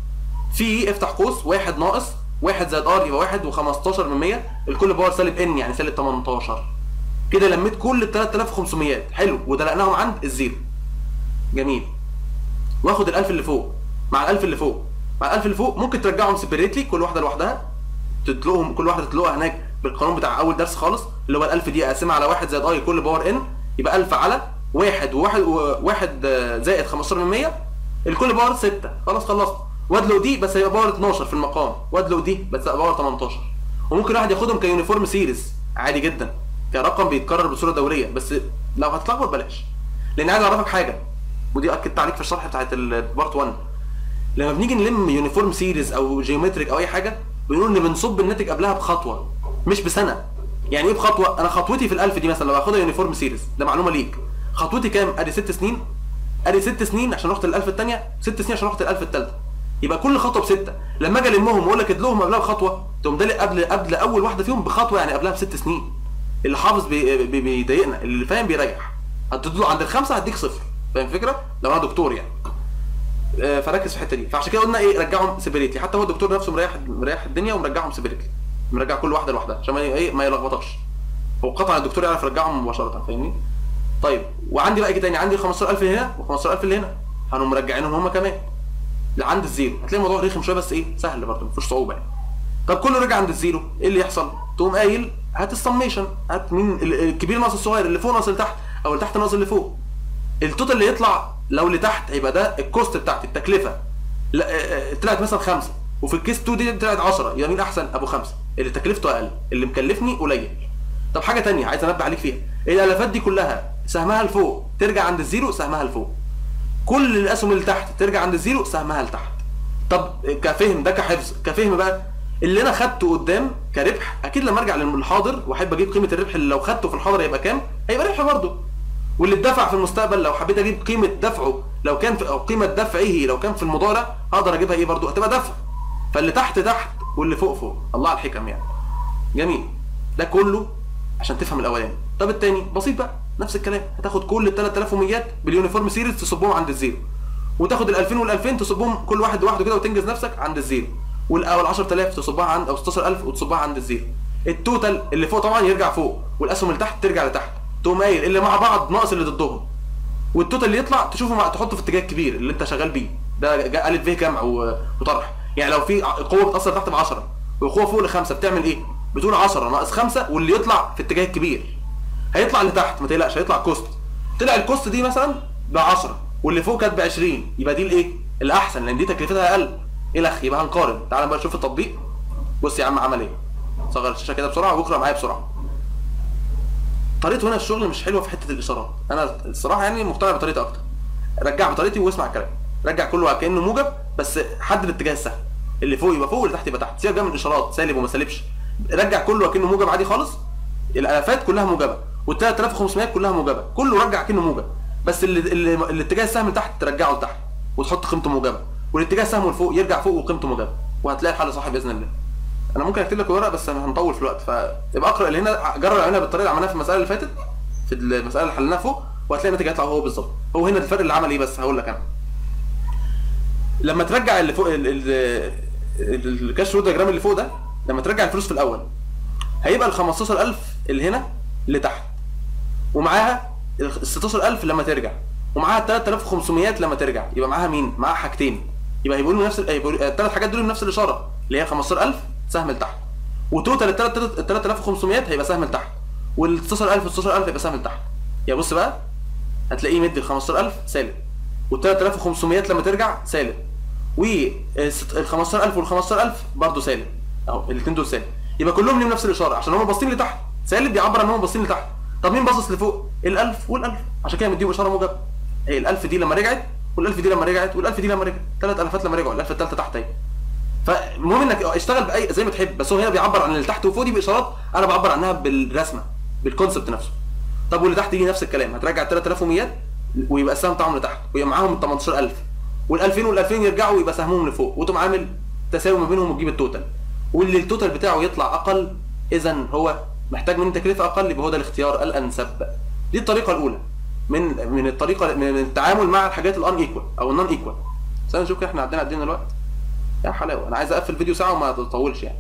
في افتح قوس واحد ناقص واحد زائد ار يبقى واحد و15 من 100 الكل باور سالب ان يعني سالب 18 كده لميت كل ال 3500 حلو ودلقناهم عند الزيرو جميل واخد ال1000 اللي فوق مع ال1000 اللي فوق مع ال1000 اللي فوق ممكن ترجعهم سيبريتلي كل واحده لوحدها تطلقهم كل واحده تطلقها هناك بالقانون بتاع اول درس خالص اللي هو ال1000 دي اقسمها على واحد زائد اي كل باور ان يبقى 1000 على واحد وواحد وواحد آه، زائد 15 من 100 الكل باور 6 خلاص خلصت وادلق دي بس هيبقى باور 12 في المقام وادلق دي بس هيبقى باور 18 وممكن واحد ياخدهم كيونيفورم سيريز عادي جدا كرقم بيتكرر بصوره دوريه بس لو هتتلخبط بلاش لان عايز اعرفك حاجه ودي اكدت عليك في الشرح بتاعت البارت 1 لما بنيجي نلم يونيفورم سيريز او جيومتريك او اي حاجه بنقول ان بنصب الناتج قبلها بخطوه مش بسنه يعني ايه بخطوه انا خطوتي في الالف دي مثلا لو هاخدها يونيفورم سيريز ده معلومه ليك خطوتي كام ادي ست سنين ادي ست سنين عشان رحت الالف الثانيه ست سنين عشان رحت الالف الثالثه يبقى كل خطوه بسته لما اجي المهم واقول لك ادلهم قبلها بخطوه تقوم دالق قبل قبل اول واحده فيهم بخطوه يعني قبلها بست سنين اللي حافظ بي- بي- بيضايقنا اللي فاهم بيريح هتدله عند الخمسه هديك صفر فاهم الفكره لو انا دكتور يعني آه، فركز في الحته دي فعشان كده قلنا ايه رجعهم سيبريتلي حتى هو الدكتور نفسه مريح مريح الدنيا ومرجعهم سيبريتلي مرجع كل واحده لوحدها عشان ما ايه ما يلخبطكش هو قطعا الدكتور يعرف يرجعهم مباشره فاهمني طيب وعندي بقى ايه تاني عندي 15000 اللي هنا و15000 اللي هنا هنقوم مرجعينهم هم كمان لعند الزيرو هتلاقي الموضوع رخم شويه بس ايه سهل برضه مفيش صعوبه يعني طب كله رجع عند الزيرو ايه اللي يحصل تقوم قايل هات السميشن هات مين ال- الكبير ناقص الصغير اللي فوق ناقص اللي تحت او اللي تحت ناقص اللي فوق التوتال اللي يطلع لو لتحت هيبقى ده الكوست بتاعتي التكلفه لا آه، آه، طلعت مثلا خمسه وفي الكيس 2 دي طلعت 10 يبقى مين احسن ابو خمسه اللي تكلفته اقل اللي مكلفني قليل طب حاجه تانية عايز انبه عليك فيها الالافات دي كلها سهمها لفوق ترجع عند الزيرو سهمها لفوق كل الاسهم اللي تحت ترجع عند الزيرو سهمها لتحت طب كفهم ده كحفظ كفهم بقى اللي انا خدته قدام كربح اكيد لما ارجع للحاضر واحب اجيب قيمه الربح اللي لو خدته في الحاضر هيبقى كام هيبقى ربح برضه واللي اتدفع في المستقبل لو حبيت اجيب قيمه دفعه لو كان في او قيمه دفعه لو كان في المضارع هقدر اجيبها ايه برضه هتبقى دفع فاللي تحت تحت واللي فوق فوق الله على الحكم يعني جميل ده كله عشان تفهم الاولاني طب التاني بسيط بقى نفس الكلام هتاخد كل ال 3100 باليونيفورم سيريز تصبهم عند الزيرو وتاخد ال 2000 وال 2000 تصبهم كل واحد لوحده كده وتنجز نفسك عند الزيرو والاول 10000 تصبها عند او 16000 وتصبها عند الزيرو التوتال اللي فوق طبعا يرجع فوق والاسهم اللي تحت ترجع لتحت تقوم قايل اللي مع بعض ناقص اللي ضدهم والتوتال اللي يطلع تشوفه مع تحطه في اتجاه كبير اللي انت شغال بيه ده جاء الف ب جمع و- وطرح يعني لو في ع- قوه بتاثر تحت ب 10 وقوه فوق لخمسه بتعمل ايه؟ بتقول 10 ناقص 5 واللي يطلع في اتجاه الكبير هيطلع لتحت ما تقلقش هيطلع كوست طلع الكوست دي مثلا ب 10 واللي فوق كانت ب 20 يبقى دي الايه؟ الاحسن لان دي تكلفتها اقل الخ يبقى هنقارن تعال بقى نشوف التطبيق بص يا عم عمل ايه صغر الشاشه كده بسرعه واقرا معايا بسرعه طريقته هنا الشغل مش حلوه في حته الاشارات انا الصراحه يعني مقتنع بطريقتي اكتر رجع بطريقتي واسمع الكلام رجع كله كانه موجب بس حدد اتجاه السهم اللي فوق يبقى فوق واللي تحت يبقى تحت سيبك بقى من الاشارات سالب وما سالبش رجع كله كأنه موجب عادي خالص الالافات كلها موجبه وال 3500 كلها موجبه كله رجع كأنه موجب بس اللي اللي الاتجاه السهم لتحت ترجعه لتحت وتحط قيمته موجبه والاتجاه السهم لفوق يرجع فوق وقيمته موجبه وهتلاقي الحل صح باذن الله انا ممكن اكتب لك ورقه بس هنطول في الوقت فيبقى اقرا اللي هنا جرب اعملها بالطريقه اللي عملناها في المساله اللي فاتت في المساله اللي حلناها فوق وهتلاقي الناتج هيطلع هو بالظبط هو هنا الفرق اللي عمل ايه بس هقول لك انا لما ترجع اللي فوق ال- ال- ال- الكاش فلو دياجرام اللي فوق ده لما ترجع الفلوس في الاول هيبقى ال 15000 اللي هنا اللي تحت ومعاها ال 16000 لما ترجع ومعاها ال 3500 لما ترجع يبقى معاها مين؟ معاها حاجتين يبقى هيقولوا نفس الثلاث حاجات دول بنفس الاشاره اللي هي 15000 سهم لتحت وتوتال ال 3500 هيبقى سهم لتحت وال 16000 وال 16000 هيبقى سهم لتحت يا بص بقى هتلاقيه مدي ال 15000 سالب وال 3500 لما ترجع سالب وال 15000 وال 15000 برضه سالب اهو الاثنين دول سالب يبقى كلهم ليهم نفس الاشاره عشان هم باصين لتحت سالب بيعبر ان هم باصين لتحت طب مين باصص لفوق ال1000 وال1000 عشان كده مديهم اشاره موجبه هي ال1000 دي لما رجعت وال1000 دي لما رجعت وال1000 دي لما رجعت ثلاث الفات لما رجعوا ال1000 الثالثه تحت اهي فالمهم انك اشتغل باي زي ما تحب بس هو هنا بيعبر عن اللي تحت وفوق دي باشارات انا بعبر عنها بالرسمه بالكونسبت نفسه طب واللي تحت يجي نفس الكلام هترجع 3100 ويبقى السهم بتاعهم لتحت ويبقى معاهم ال 18000 وال2000 وال2000 يرجعوا ويبقى سهمهم لفوق وتقوم عامل تساوي ما بينهم وتجيب التوتال واللي التوتال بتاعه يطلع اقل اذا هو محتاج مني تكلفه اقل يبقى هو ده الاختيار الانسب دي الطريقه الاولى من من الطريقه من التعامل مع الحاجات الان ايكوال او النون ايكوال استنى نشوف كده احنا عدينا قد ايه الوقت يا حلاوه انا عايز اقفل فيديو ساعه وما تطولش يعني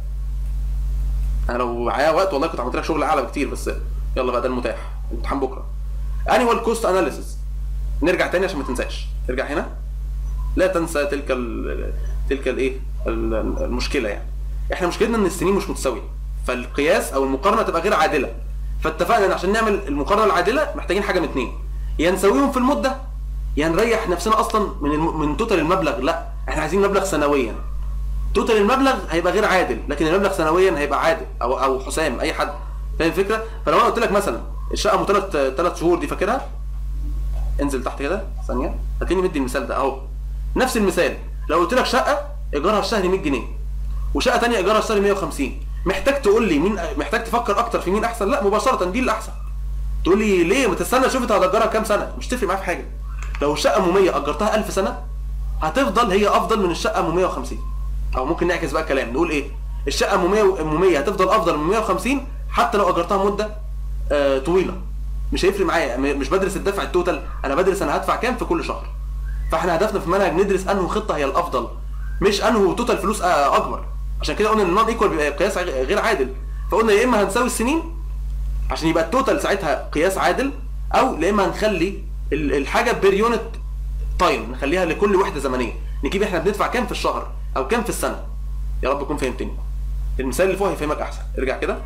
انا لو معايا وقت والله كنت عملت لك شغل اعلى بكتير بس يلا بقى ده المتاح الامتحان بكره انيوال كوست اناليسيس نرجع تاني عشان ما تنساش ارجع هنا لا تنسى تلك ال تلك الايه ال- المشكله يعني احنا مشكلتنا ان السنين مش متساويه فالقياس او المقارنه تبقى غير عادله فاتفقنا ان عشان نعمل المقارنه العادله محتاجين حاجه من اتنين يا نساويهم في المده يا نريح نفسنا اصلا من الم... من توتال المبلغ لا احنا عايزين مبلغ سنويا توتال المبلغ هيبقى غير عادل لكن المبلغ سنويا هيبقى عادل او او حسام اي حد فاهم الفكره فلو انا قلت لك مثلا الشقه مطلت ثلاث شهور دي فاكرها انزل تحت كده ثانيه هتلاقيني مدي المثال ده اهو نفس المثال لو قلت لك شقه ايجارها الشهري 100 جنيه وشقه ثانيه ايجارها الشهري 150 محتاج تقول لي مين محتاج تفكر اكتر في مين احسن لا مباشره دي الاحسن تقول لي ليه ما تستنى شوف انت هتاجرها كام سنه مش تفرق معايا في حاجه لو الشقه موميه اجرتها 1000 سنه هتفضل هي افضل من الشقه ام 150 او ممكن نعكس بقى الكلام نقول ايه الشقه موميه موميه هتفضل افضل من 150 حتى لو اجرتها مده آه طويله مش هيفرق معايا م- مش بدرس الدفع التوتال انا بدرس انا هدفع كام في كل شهر فاحنا هدفنا في المنهج ندرس انه خطه هي الافضل مش انه توتال فلوس آه اكبر عشان كده قلنا ان النون ايكوال بيبقى قياس غ- غير عادل فقلنا يا اما هنساوي السنين عشان يبقى التوتال ساعتها قياس عادل او يا اما هنخلي ال- الحاجه بير يونت تايم نخليها لكل وحده زمنيه نجيب احنا بندفع كام في الشهر او كام في السنه يا رب تكون فهمتني المثال اللي فوق هيفهمك احسن ارجع كده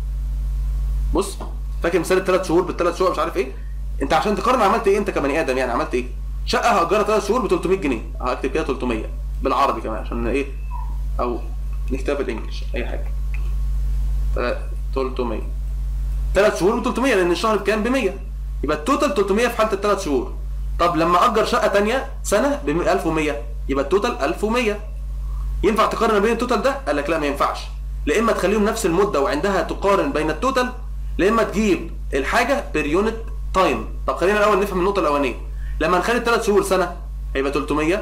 بص فاكر مثال الثلاث شهور بالثلاث شهور مش عارف ايه انت عشان تقارن عملت ايه انت كبني ادم يعني عملت ايه شقه هاجرها ثلاث شهور ب 300 جنيه هكتب كده 300 بالعربي كمان عشان ايه او نكتبها بالانجلش اي حاجه تلات- 300 ثلاث شهور ب 300 لان الشهر بكام ب 100 يبقى التوتال 300 في حاله الثلاث شهور طب لما اجر شقه ثانيه سنه ب 1100 يبقى التوتال 1100 ينفع تقارن ما بين التوتال ده قال لك لا ما ينفعش لا اما تخليهم نفس المده وعندها تقارن بين التوتال لا اما تجيب الحاجه بير يونت تايم طب خلينا الاول نفهم النقطه الاولانيه لما نخلي الثلاث شهور سنه هيبقى 300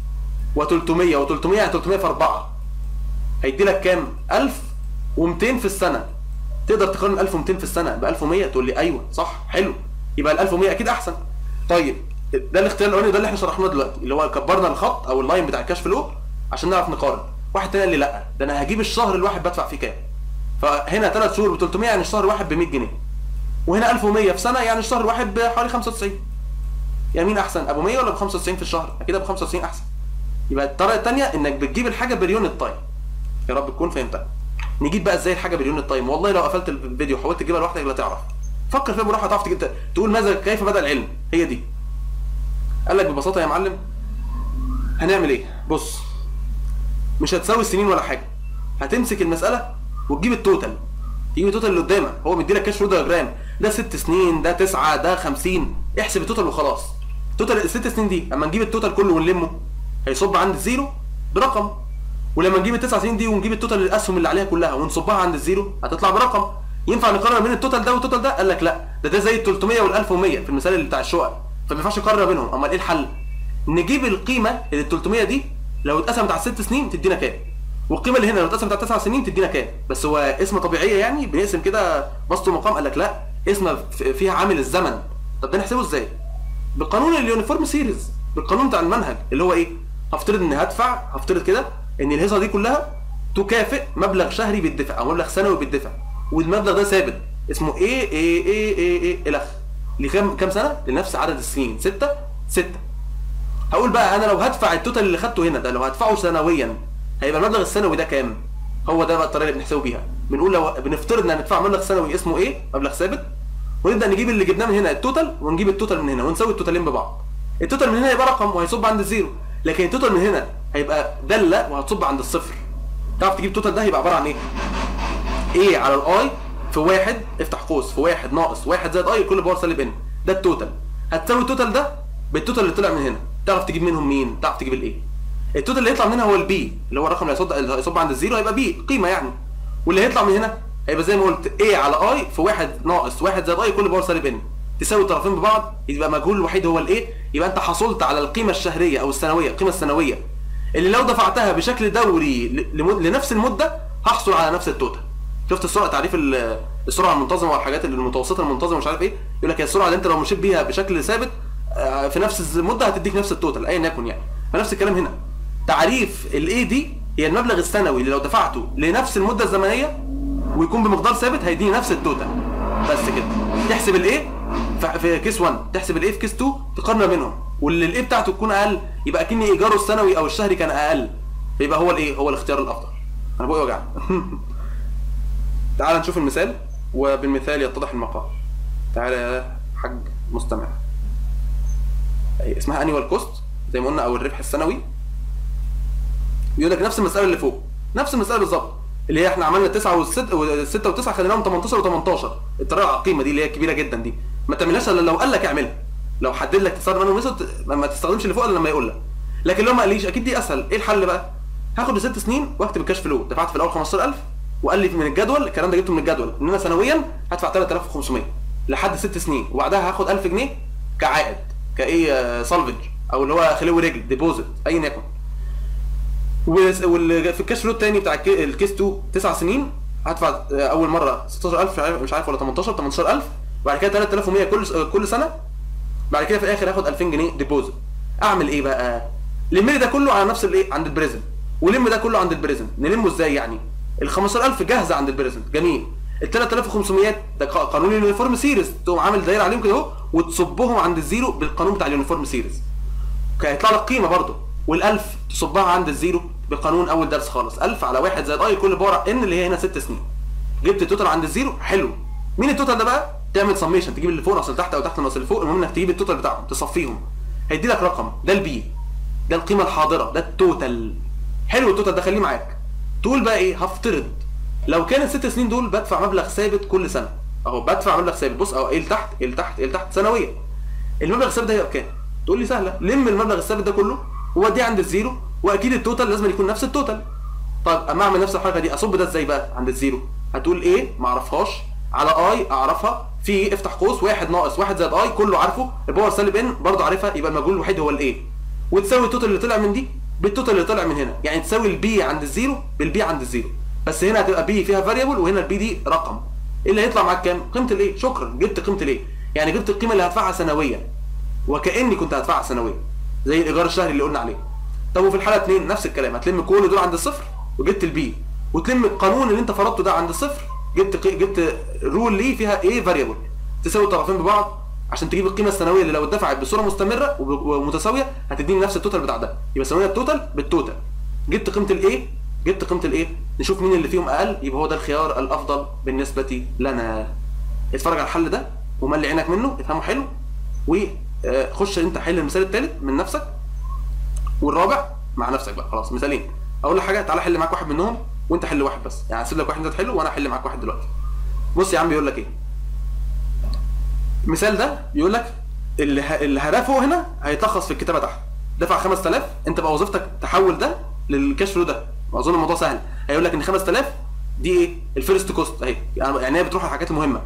و300 و300 يعني 300 في 4 هيدي لك كام 1200 في السنه تقدر تقارن 1200 في السنه ب 1100 تقول لي ايوه صح حلو يبقى ال 1100 اكيد احسن طيب ده الاختيار الاولاني ده اللي احنا شرحناه دلوقتي اللي هو كبرنا الخط او اللاين بتاع الكاش فلو عشان نعرف نقارن واحد تاني قال لي لا ده انا هجيب الشهر الواحد بدفع فيه كام فهنا ثلاث شهور ب 300 يعني الشهر الواحد ب 100 جنيه وهنا 1100 في سنه يعني الشهر الواحد بحوالي 95 يعني مين احسن ابو 100 ولا ب 95 في الشهر اكيد ابو 95 احسن يبقى الطريقه الثانيه انك بتجيب الحاجه باليونت تايم يا رب تكون فهمتها نجيب بقى ازاي الحاجه باليونت تايم والله لو قفلت الفيديو وحاولت تجيبها لوحدك لا تعرف فكر فيها براحه تعرف تجيب تقول ماذا كيف بدا العلم هي دي قال لك ببساطه يا معلم هنعمل ايه بص مش هتساوي السنين ولا حاجه هتمسك المساله وتجيب التوتال تجيب التوتال اللي قدامك هو مديلك كاش فلو دياجرام ده ست سنين ده تسعه ده 50 احسب التوتال وخلاص توتال الست سنين دي اما نجيب التوتال كله ونلمه هيصب عند زيرو برقم ولما نجيب التسع سنين دي ونجيب التوتال الاسهم اللي عليها كلها ونصبها عند الزيرو هتطلع برقم ينفع نقارن بين التوتال ده والتوتال ده قال لك لا ده ده زي ال 300 وال 1100 في المثال اللي بتاع الشقق فما ينفعش نقارن بينهم امال ايه الحل نجيب القيمه اللي ال 300 دي لو اتقسمت على ست سنين تدينا كام والقيمه اللي هنا لو اتقسمت على تسع سنين تدينا كام بس هو اسم طبيعيه يعني بنقسم كده بسط ومقام قال لك لا اسم فيها عامل الزمن طب ده نحسبه ازاي بقانون اليونيفورم سيريز بالقانون بتاع المنهج اللي هو ايه هفترض اني هدفع هفترض كده ان الهيصه دي كلها تكافئ مبلغ شهري بيدفع او مبلغ سنوي بيدفع والمبلغ ده ثابت اسمه ايه ايه ايه ايه ايه الخ لكام كام سنه لنفس عدد السنين ستة ستة هقول بقى انا لو هدفع التوتال اللي خدته هنا ده لو هدفعه سنويا هيبقى المبلغ السنوي ده كام هو ده بقى الطريقه اللي بنحسبه بيها بنقول لو بنفترض ان هندفع مبلغ سنوي اسمه ايه مبلغ ثابت ونبدا نجيب اللي جبناه من هنا التوتال ونجيب التوتال من هنا ونساوي التوتالين ببعض التوتال من هنا هيبقى رقم وهيصب عند الزيرو لكن التوتال من هنا هيبقى داله وهتصب عند الصفر تعرف تجيب التوتال ده هيبقى عباره عن ايه ايه على الاي في واحد افتح قوس في واحد ناقص واحد زائد اي كل باور سالب ان ده التوتال هتساوي التوتال ده بالتوتال اللي طلع من هنا تعرف تجيب منهم مين تعرف تجيب الايه التوتال اللي هيطلع من هنا هو البي اللي هو الرقم اللي هيصب اللي هيصب عند الزيرو هيبقى بي قيمه يعني واللي هيطلع من هنا هيبقى زي ما قلت ايه على اي في واحد ناقص واحد زائد اي كل باور سالب ان تساوي الطرفين ببعض يبقى مجهول الوحيد هو الايه يبقى انت حصلت على القيمه الشهريه او السنويه القيمه السنويه اللي لو دفعتها بشكل دوري ل- لنفس المده هحصل على نفس التوتال شفت السرعه تعريف ال- السرعه المنتظمه والحاجات اللي المتوسطه المنتظمه مش عارف ايه يقول لك هي السرعه اللي انت لو مشيت بيها بشكل ثابت آه، في نفس المده هتديك نفس التوتال ايا يكن يعني فنفس الكلام هنا تعريف الاي دي هي المبلغ السنوي اللي لو دفعته لنفس المده الزمنيه ويكون بمقدار ثابت هيديني نفس التوتال بس كده تحسب الايه ف- في كيس 1 تحسب الايه في كيس 2 تقارن بينهم واللي الايه بتاعته تكون اقل يبقى اكن ايجاره السنوي او الشهري كان اقل فيبقى هو الايه هو الاختيار الافضل انا بقى وجعني تعال نشوف المثال وبالمثال يتضح المقال تعال يا حاج مستمع أي اسمها انيوال كوست زي ما قلنا او الربح السنوي يقول لك نفس المساله اللي فوق نفس المساله بالظبط اللي هي احنا عملنا 9 و6 و6 و9 خليناهم 18 و18 الطريقه العقيمه دي اللي هي كبيره جدا دي ما تعملهاش الا لو قال لك اعملها لو حدد لك تستخدم انه ميثود ما تستخدمش اللي فوق الا لما يقول لك لكن لو ما قاليش اكيد دي اسهل ايه الحل بقى هاخد الست سنين واكتب الكاش فلو دفعت في الاول 15000 وقال لي من الجدول الكلام ده جبته من الجدول ان انا سنويا هدفع 3500 لحد ست سنين وبعدها هاخد 1000 جنيه كعائد كايه سالفج او اللي هو خليه رجل ديبوزيت ايا يكن واللي في الكاش فلو الثاني بتاع الك- الكيس 2 9 سنين هدفع آه، اول مره 16000 مش عارف- مش عارف ولا 18 18000 وبعد كده 3100 كل كل سنه بعد كده في الاخر هاخد 2000 جنيه ديبوزيت اعمل ايه بقى لم لي ده كله على نفس الايه عند البريزنت ولم ده كله عند البريزنت نلمه ازاي يعني ال 15000 جاهزه عند البريزنت جميل ال 3500 ده ق- قانون اليونيفورم سيريز تقوم عامل دايره عليهم كده اهو وتصبهم عند الزيرو بالقانون بتاع اليونيفورم سيريز كان هيطلع لك قيمه برضه وال1000 تصبها عند الزيرو بقانون اول درس خالص 1000 على 1 زائد اي كل باور ان اللي هي هنا 6 سنين جبت التوتال عند الزيرو حلو مين التوتال ده بقى تعمل سميشن تجيب اللي فوق ناقص اللي تحت او تحت ناقص اللي فوق المهم انك تجيب التوتال بتاعهم تصفيهم هيدي لك رقم ده البي ده القيمه الحاضره ده التوتال حلو التوتال ده خليه معاك تقول بقى ايه هفترض لو كان الست سنين دول بدفع مبلغ ثابت كل سنه اهو بدفع مبلغ ثابت بص اهو ايه لتحت ايه لتحت ايه لتحت سنويا المبلغ الثابت ده هيبقى بكام؟ تقول لي سهله لم المبلغ الثابت ده كله ووديه عند الزيرو واكيد التوتال لازم يكون نفس التوتال طيب اما اعمل نفس الحركه دي اصب ده ازاي بقى عند الزيرو هتقول ايه ما اعرفهاش على اي اعرفها في افتح قوس واحد ناقص واحد زائد اي كله عارفه الباور سالب ان برضه عارفها يبقى المجهول الوحيد هو الايه وتساوي التوتال اللي طلع من دي بالتوتال اللي طلع من هنا يعني تساوي البي عند الزيرو بالبي عند الزيرو بس هنا هتبقى بي فيها فاريبل وهنا البي دي رقم ايه اللي هيطلع معاك كام قيمه الايه شكرا جبت قيمه الايه يعني جبت القيمه اللي هدفعها سنويا وكاني كنت هدفعها سنويا زي الايجار الشهري اللي قلنا عليه طب وفي الحاله 2 نفس الكلام هتلم كل دول عند الصفر وجبت البي وتلم القانون اللي انت فرضته ده عند الصفر جبت قي... جبت رول ليه فيها ايه فاريبل تساوي الطرفين ببعض عشان تجيب القيمه السنويه اللي لو اتدفعت بصوره مستمره وب- ومتساويه هتديني نفس التوتال بتاع ده يبقى سوينا التوتال بالتوتال جبت قيمه الايه جبت قيمه الايه نشوف مين اللي فيهم اقل يبقى هو ده الخيار الافضل بالنسبه لنا اتفرج على الحل ده وملي عينك منه افهمه حلو وخش انت حل المثال الثالث من نفسك والرابع مع نفسك بقى خلاص مثالين اقول لك حاجه تعالى حل معاك واحد منهم وانت حل واحد بس يعني هسيب لك واحد انت تحله وانا احل معاك واحد دلوقتي بص يا عم بيقول لك ايه المثال ده بيقول لك اللي ه... اللي هدفه هنا هيتلخص في الكتابه تحت دفع 5000 انت بقى وظيفتك تحول ده للكاش فلو ده واظن الموضوع سهل هيقول لك ان 5000 دي ايه الفيرست كوست اهي يعني يعني هي بتروح على الحاجات المهمه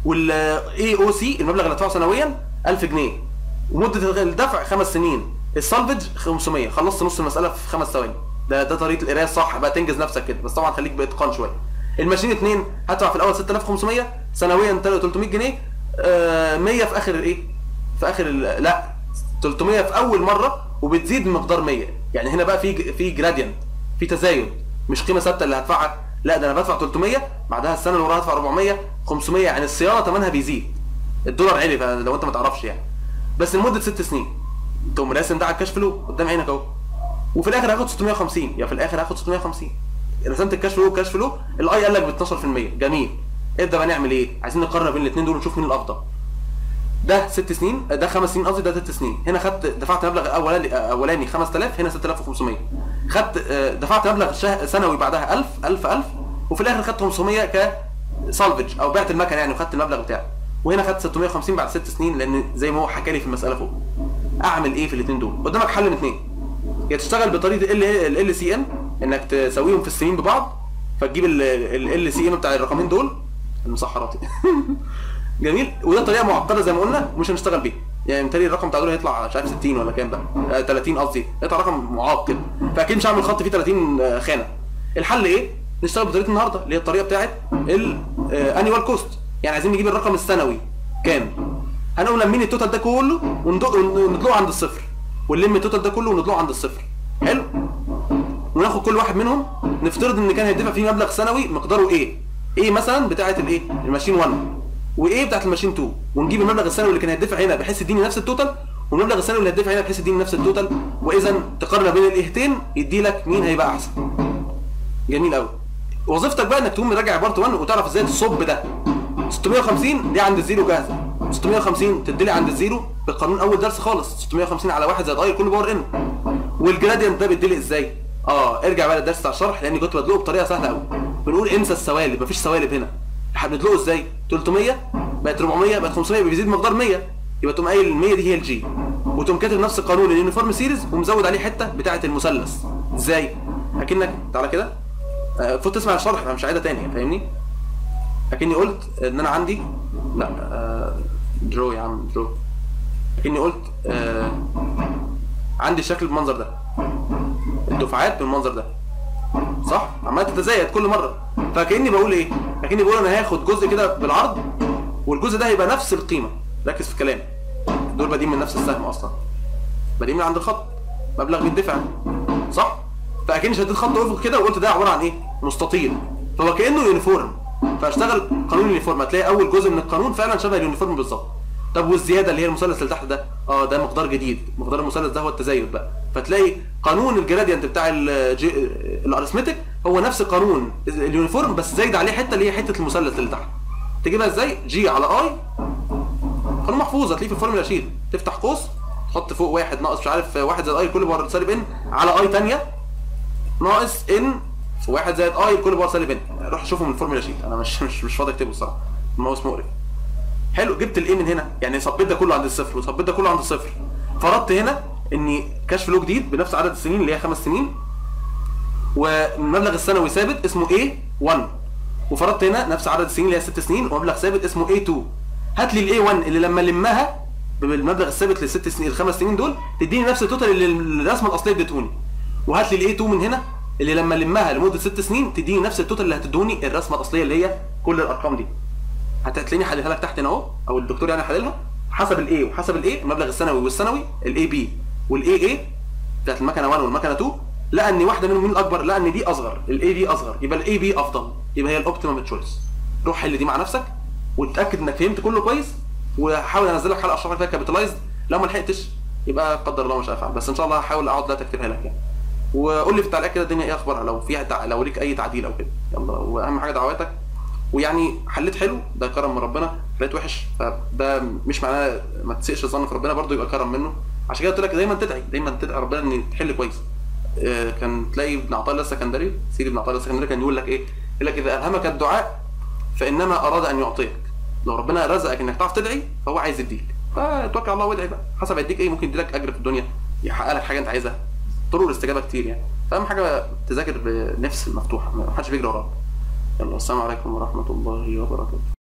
والاي او سي المبلغ اللي هدفعه سنويا 1000 جنيه ومده الدفع خمس سنين السالفج 500 خلصت نص المساله في خمس ثواني ده ده طريقه القرايه الصح بقى تنجز نفسك كده بس طبعا خليك باتقان شويه الماشين 2 هدفع في الاول 6500 سنويا 300 جنيه آه 100 في اخر الايه في اخر ال- لا 300 في اول مره وبتزيد بمقدار 100 يعني هنا بقى في في جراديانت في تزايد مش قيمه ثابته اللي هدفعها لا ده انا بدفع 300 بعدها السنه اللي وراها هدفع 400 500 يعني الصيانه ثمنها بيزيد الدولار عالي لو انت ما تعرفش يعني بس لمده ست سنين تقوم راسم ده على الكاش فلو قدام عينك اهو وفي الاخر هاخد 650 يا في الاخر هاخد 650 رسمت الكاش فلو والكاش فلو الاي قال لك ب 12% جميل ابدا بقى نعمل ايه عايزين نقارن بين الاثنين دول ونشوف مين الافضل ده ست سنين ده خمس سنين قصدي ده ست سنين هنا خدت دفعت مبلغ اولاني اولاني 5000 هنا 6500 خدت آه، دفعت مبلغ شه- سنوي بعدها 1000 1000 1000 وفي الاخر خدت 500 ك سالفج او بعت المكنه يعني وخدت المبلغ بتاعي وهنا خدت 650 بعد ست سنين لان زي ما هو حكى لي في المساله فوق اعمل ايه في الاثنين دول قدامك حل من اثنين يا تشتغل بطريقه ال ال سي ام انك تساويهم في السنين ببعض فتجيب ال سي ام بتاع الرقمين دول المسحرات جميل وده طريقه معقده زي ما قلنا ومش هنشتغل بيها يعني بالتالي الرقم بتاع دول هيطلع مش عارف 60 ولا كام بقى آه 30 قصدي هيطلع رقم معاق كده فاكيد مش هعمل خط فيه 30 آه، خانه الحل ايه نشتغل بطريقه النهارده اللي هي الطريقه بتاعت الانيوال كوست يعني عايزين نجيب الرقم السنوي كام هنقوم لمين التوتال ده كله وندق- ونطلعه عند الصفر ونلم التوتال ده كله ونطلعه عند الصفر حلو وناخد كل واحد منهم نفترض ان كان هيدفع فيه مبلغ سنوي مقداره ايه ايه مثلا بتاعه الايه الماشين 1 وايه بتاعه الماشين 2 ونجيب المبلغ السنوي اللي كان هيدفع هنا بحيث يديني نفس التوتال والمبلغ السنوي اللي هيدفع هنا بحيث يديني نفس التوتال واذا تقارن بين الاهتين يدي لك مين هيبقى احسن جميل قوي وظيفتك بقى انك تقوم مراجع عباره 1 وتعرف ازاي تصب ده 650 دي عند الزيرو جاهزه 650 تديلي عند الزيرو بالقانون اول درس خالص 650 على 1 زائد اي كل باور ان والجراديانت ده بيديلي ازاي اه ارجع بقى للدرس بتاع الشرح لاني كنت بدلقه بطريقه سهله قوي بنقول انسى السوالب مفيش سوالب هنا احنا بندلقه ازاي 300 بقت 400 بقت 500 بيزيد مقدار 100 يبقى تقوم قايل ال 100 دي هي الجي وتقوم كاتب نفس قانون اليونيفورم سيريز ومزود عليه حته بتاعه المثلث ازاي اكنك تعالى كده آه، فوت تسمع الشرح انا مش عايزها تاني فاهمني اكني قلت ان انا عندي لا آه درو يا عم درو اكني قلت آه عندي الشكل بالمنظر ده الدفعات بالمنظر ده صح عمال تتزايد كل مره فكاني بقول ايه اكني بقول انا هاخد جزء كده بالعرض والجزء ده هيبقى نفس القيمه ركز في كلامي دول بادئين من نفس السهم اصلا بادئين من عند الخط مبلغ بيدفع صح فاكني شديت خط افق كده وقلت ده عباره عن ايه مستطيل فهو كانه يونيفورم فاشتغل قانون اليونيفورم هتلاقي اول جزء من القانون فعلا شبه اليونيفورم بالظبط طب والزياده اللي هي المثلث اللي تحت ده اه ده مقدار جديد مقدار المثلث ده هو التزايد بقى فتلاقي قانون الجراديانت بتاع الجي... الارثمتيك هو نفس قانون اليونيفورم بس زايد عليه حته اللي هي حته المثلث اللي تحت تجيبها ازاي جي على اي قانون محفوظ هتلاقيه في الفورمولا شيل تفتح قوس تحط فوق واحد ناقص مش عارف واحد زائد اي كل باور سالب ان على اي تانية ناقص ان في واحد زائد اي كل باور سالب ان روح شوفه من الفورمولا شيت انا مش مش مش فاضي اكتبه الصراحه الماوس مقرف حلو جبت الايه من هنا يعني صبيت ده كله عند الصفر وصبيت ده كله عند الصفر فرضت هنا اني كاش فلو جديد بنفس عدد السنين اللي هي خمس سنين والمبلغ السنوي ثابت اسمه A1 وفرضت هنا نفس عدد السنين اللي هي ست سنين ومبلغ ثابت اسمه A2 هات لي الاي 1 اللي لما لمها بالمبلغ الثابت للست سنين الخمس سنين دول تديني نفس التوتال اللي الرسمه الاصليه اديتهوني وهات لي الاي 2 من هنا اللي لما لمها لمده ست سنين تديني نفس التوتال اللي هتدوني الرسمه الاصليه اللي هي كل الارقام دي هتلاقيني حللها لك تحت هنا اهو او الدكتور يعني حللها حسب الاي وحسب الاي المبلغ السنوي والسنوي الاي بي والاي اي بتاعت المكنه 1 والمكنه 2 لقى ان واحده منهم مين الاكبر لقى ان دي اصغر الاي بي اصغر يبقى الاي بي افضل يبقى هي الاوبتيمم تشويس روح حل دي مع نفسك وتاكد انك فهمت كله كويس وحاول انزل لك حلقه اشرح لك فيها كابيتالايزد لو ما لحقتش يبقى قدر الله مش هفعل بس ان شاء الله هحاول اقعد لا تكتبها لك يعني وقول لي في التعليقات كده الدنيا ايه اخبارها لو فيها تع... لو ليك اي تعديل او كده يلا واهم حاجه دعواتك ويعني حليت حلو ده كرم من ربنا حليت وحش فده مش معناه ما تسيئش الظن في ربنا برضو يبقى كرم منه عشان كده قلت لك دايما تدعي دايما تدعي ربنا ان تحل كويس آه، كان تلاقي ابن عطاء الله السكندري سيدي ابن عطاء الله السكندري كان يقول لك ايه يقول لك اذا الهمك الدعاء فانما اراد ان يعطيك لو ربنا رزقك انك تعرف تدعي فهو عايز يديك فتوكل على الله وادعي بقى حسب هيديك ايه ممكن يديلك اجر في الدنيا يحقق لك حاجه انت عايزها طرق الاستجابه كتير يعني فاهم حاجه تذاكر بنفس المفتوحه ما حدش بيجري وراك يلا السلام عليكم ورحمه الله وبركاته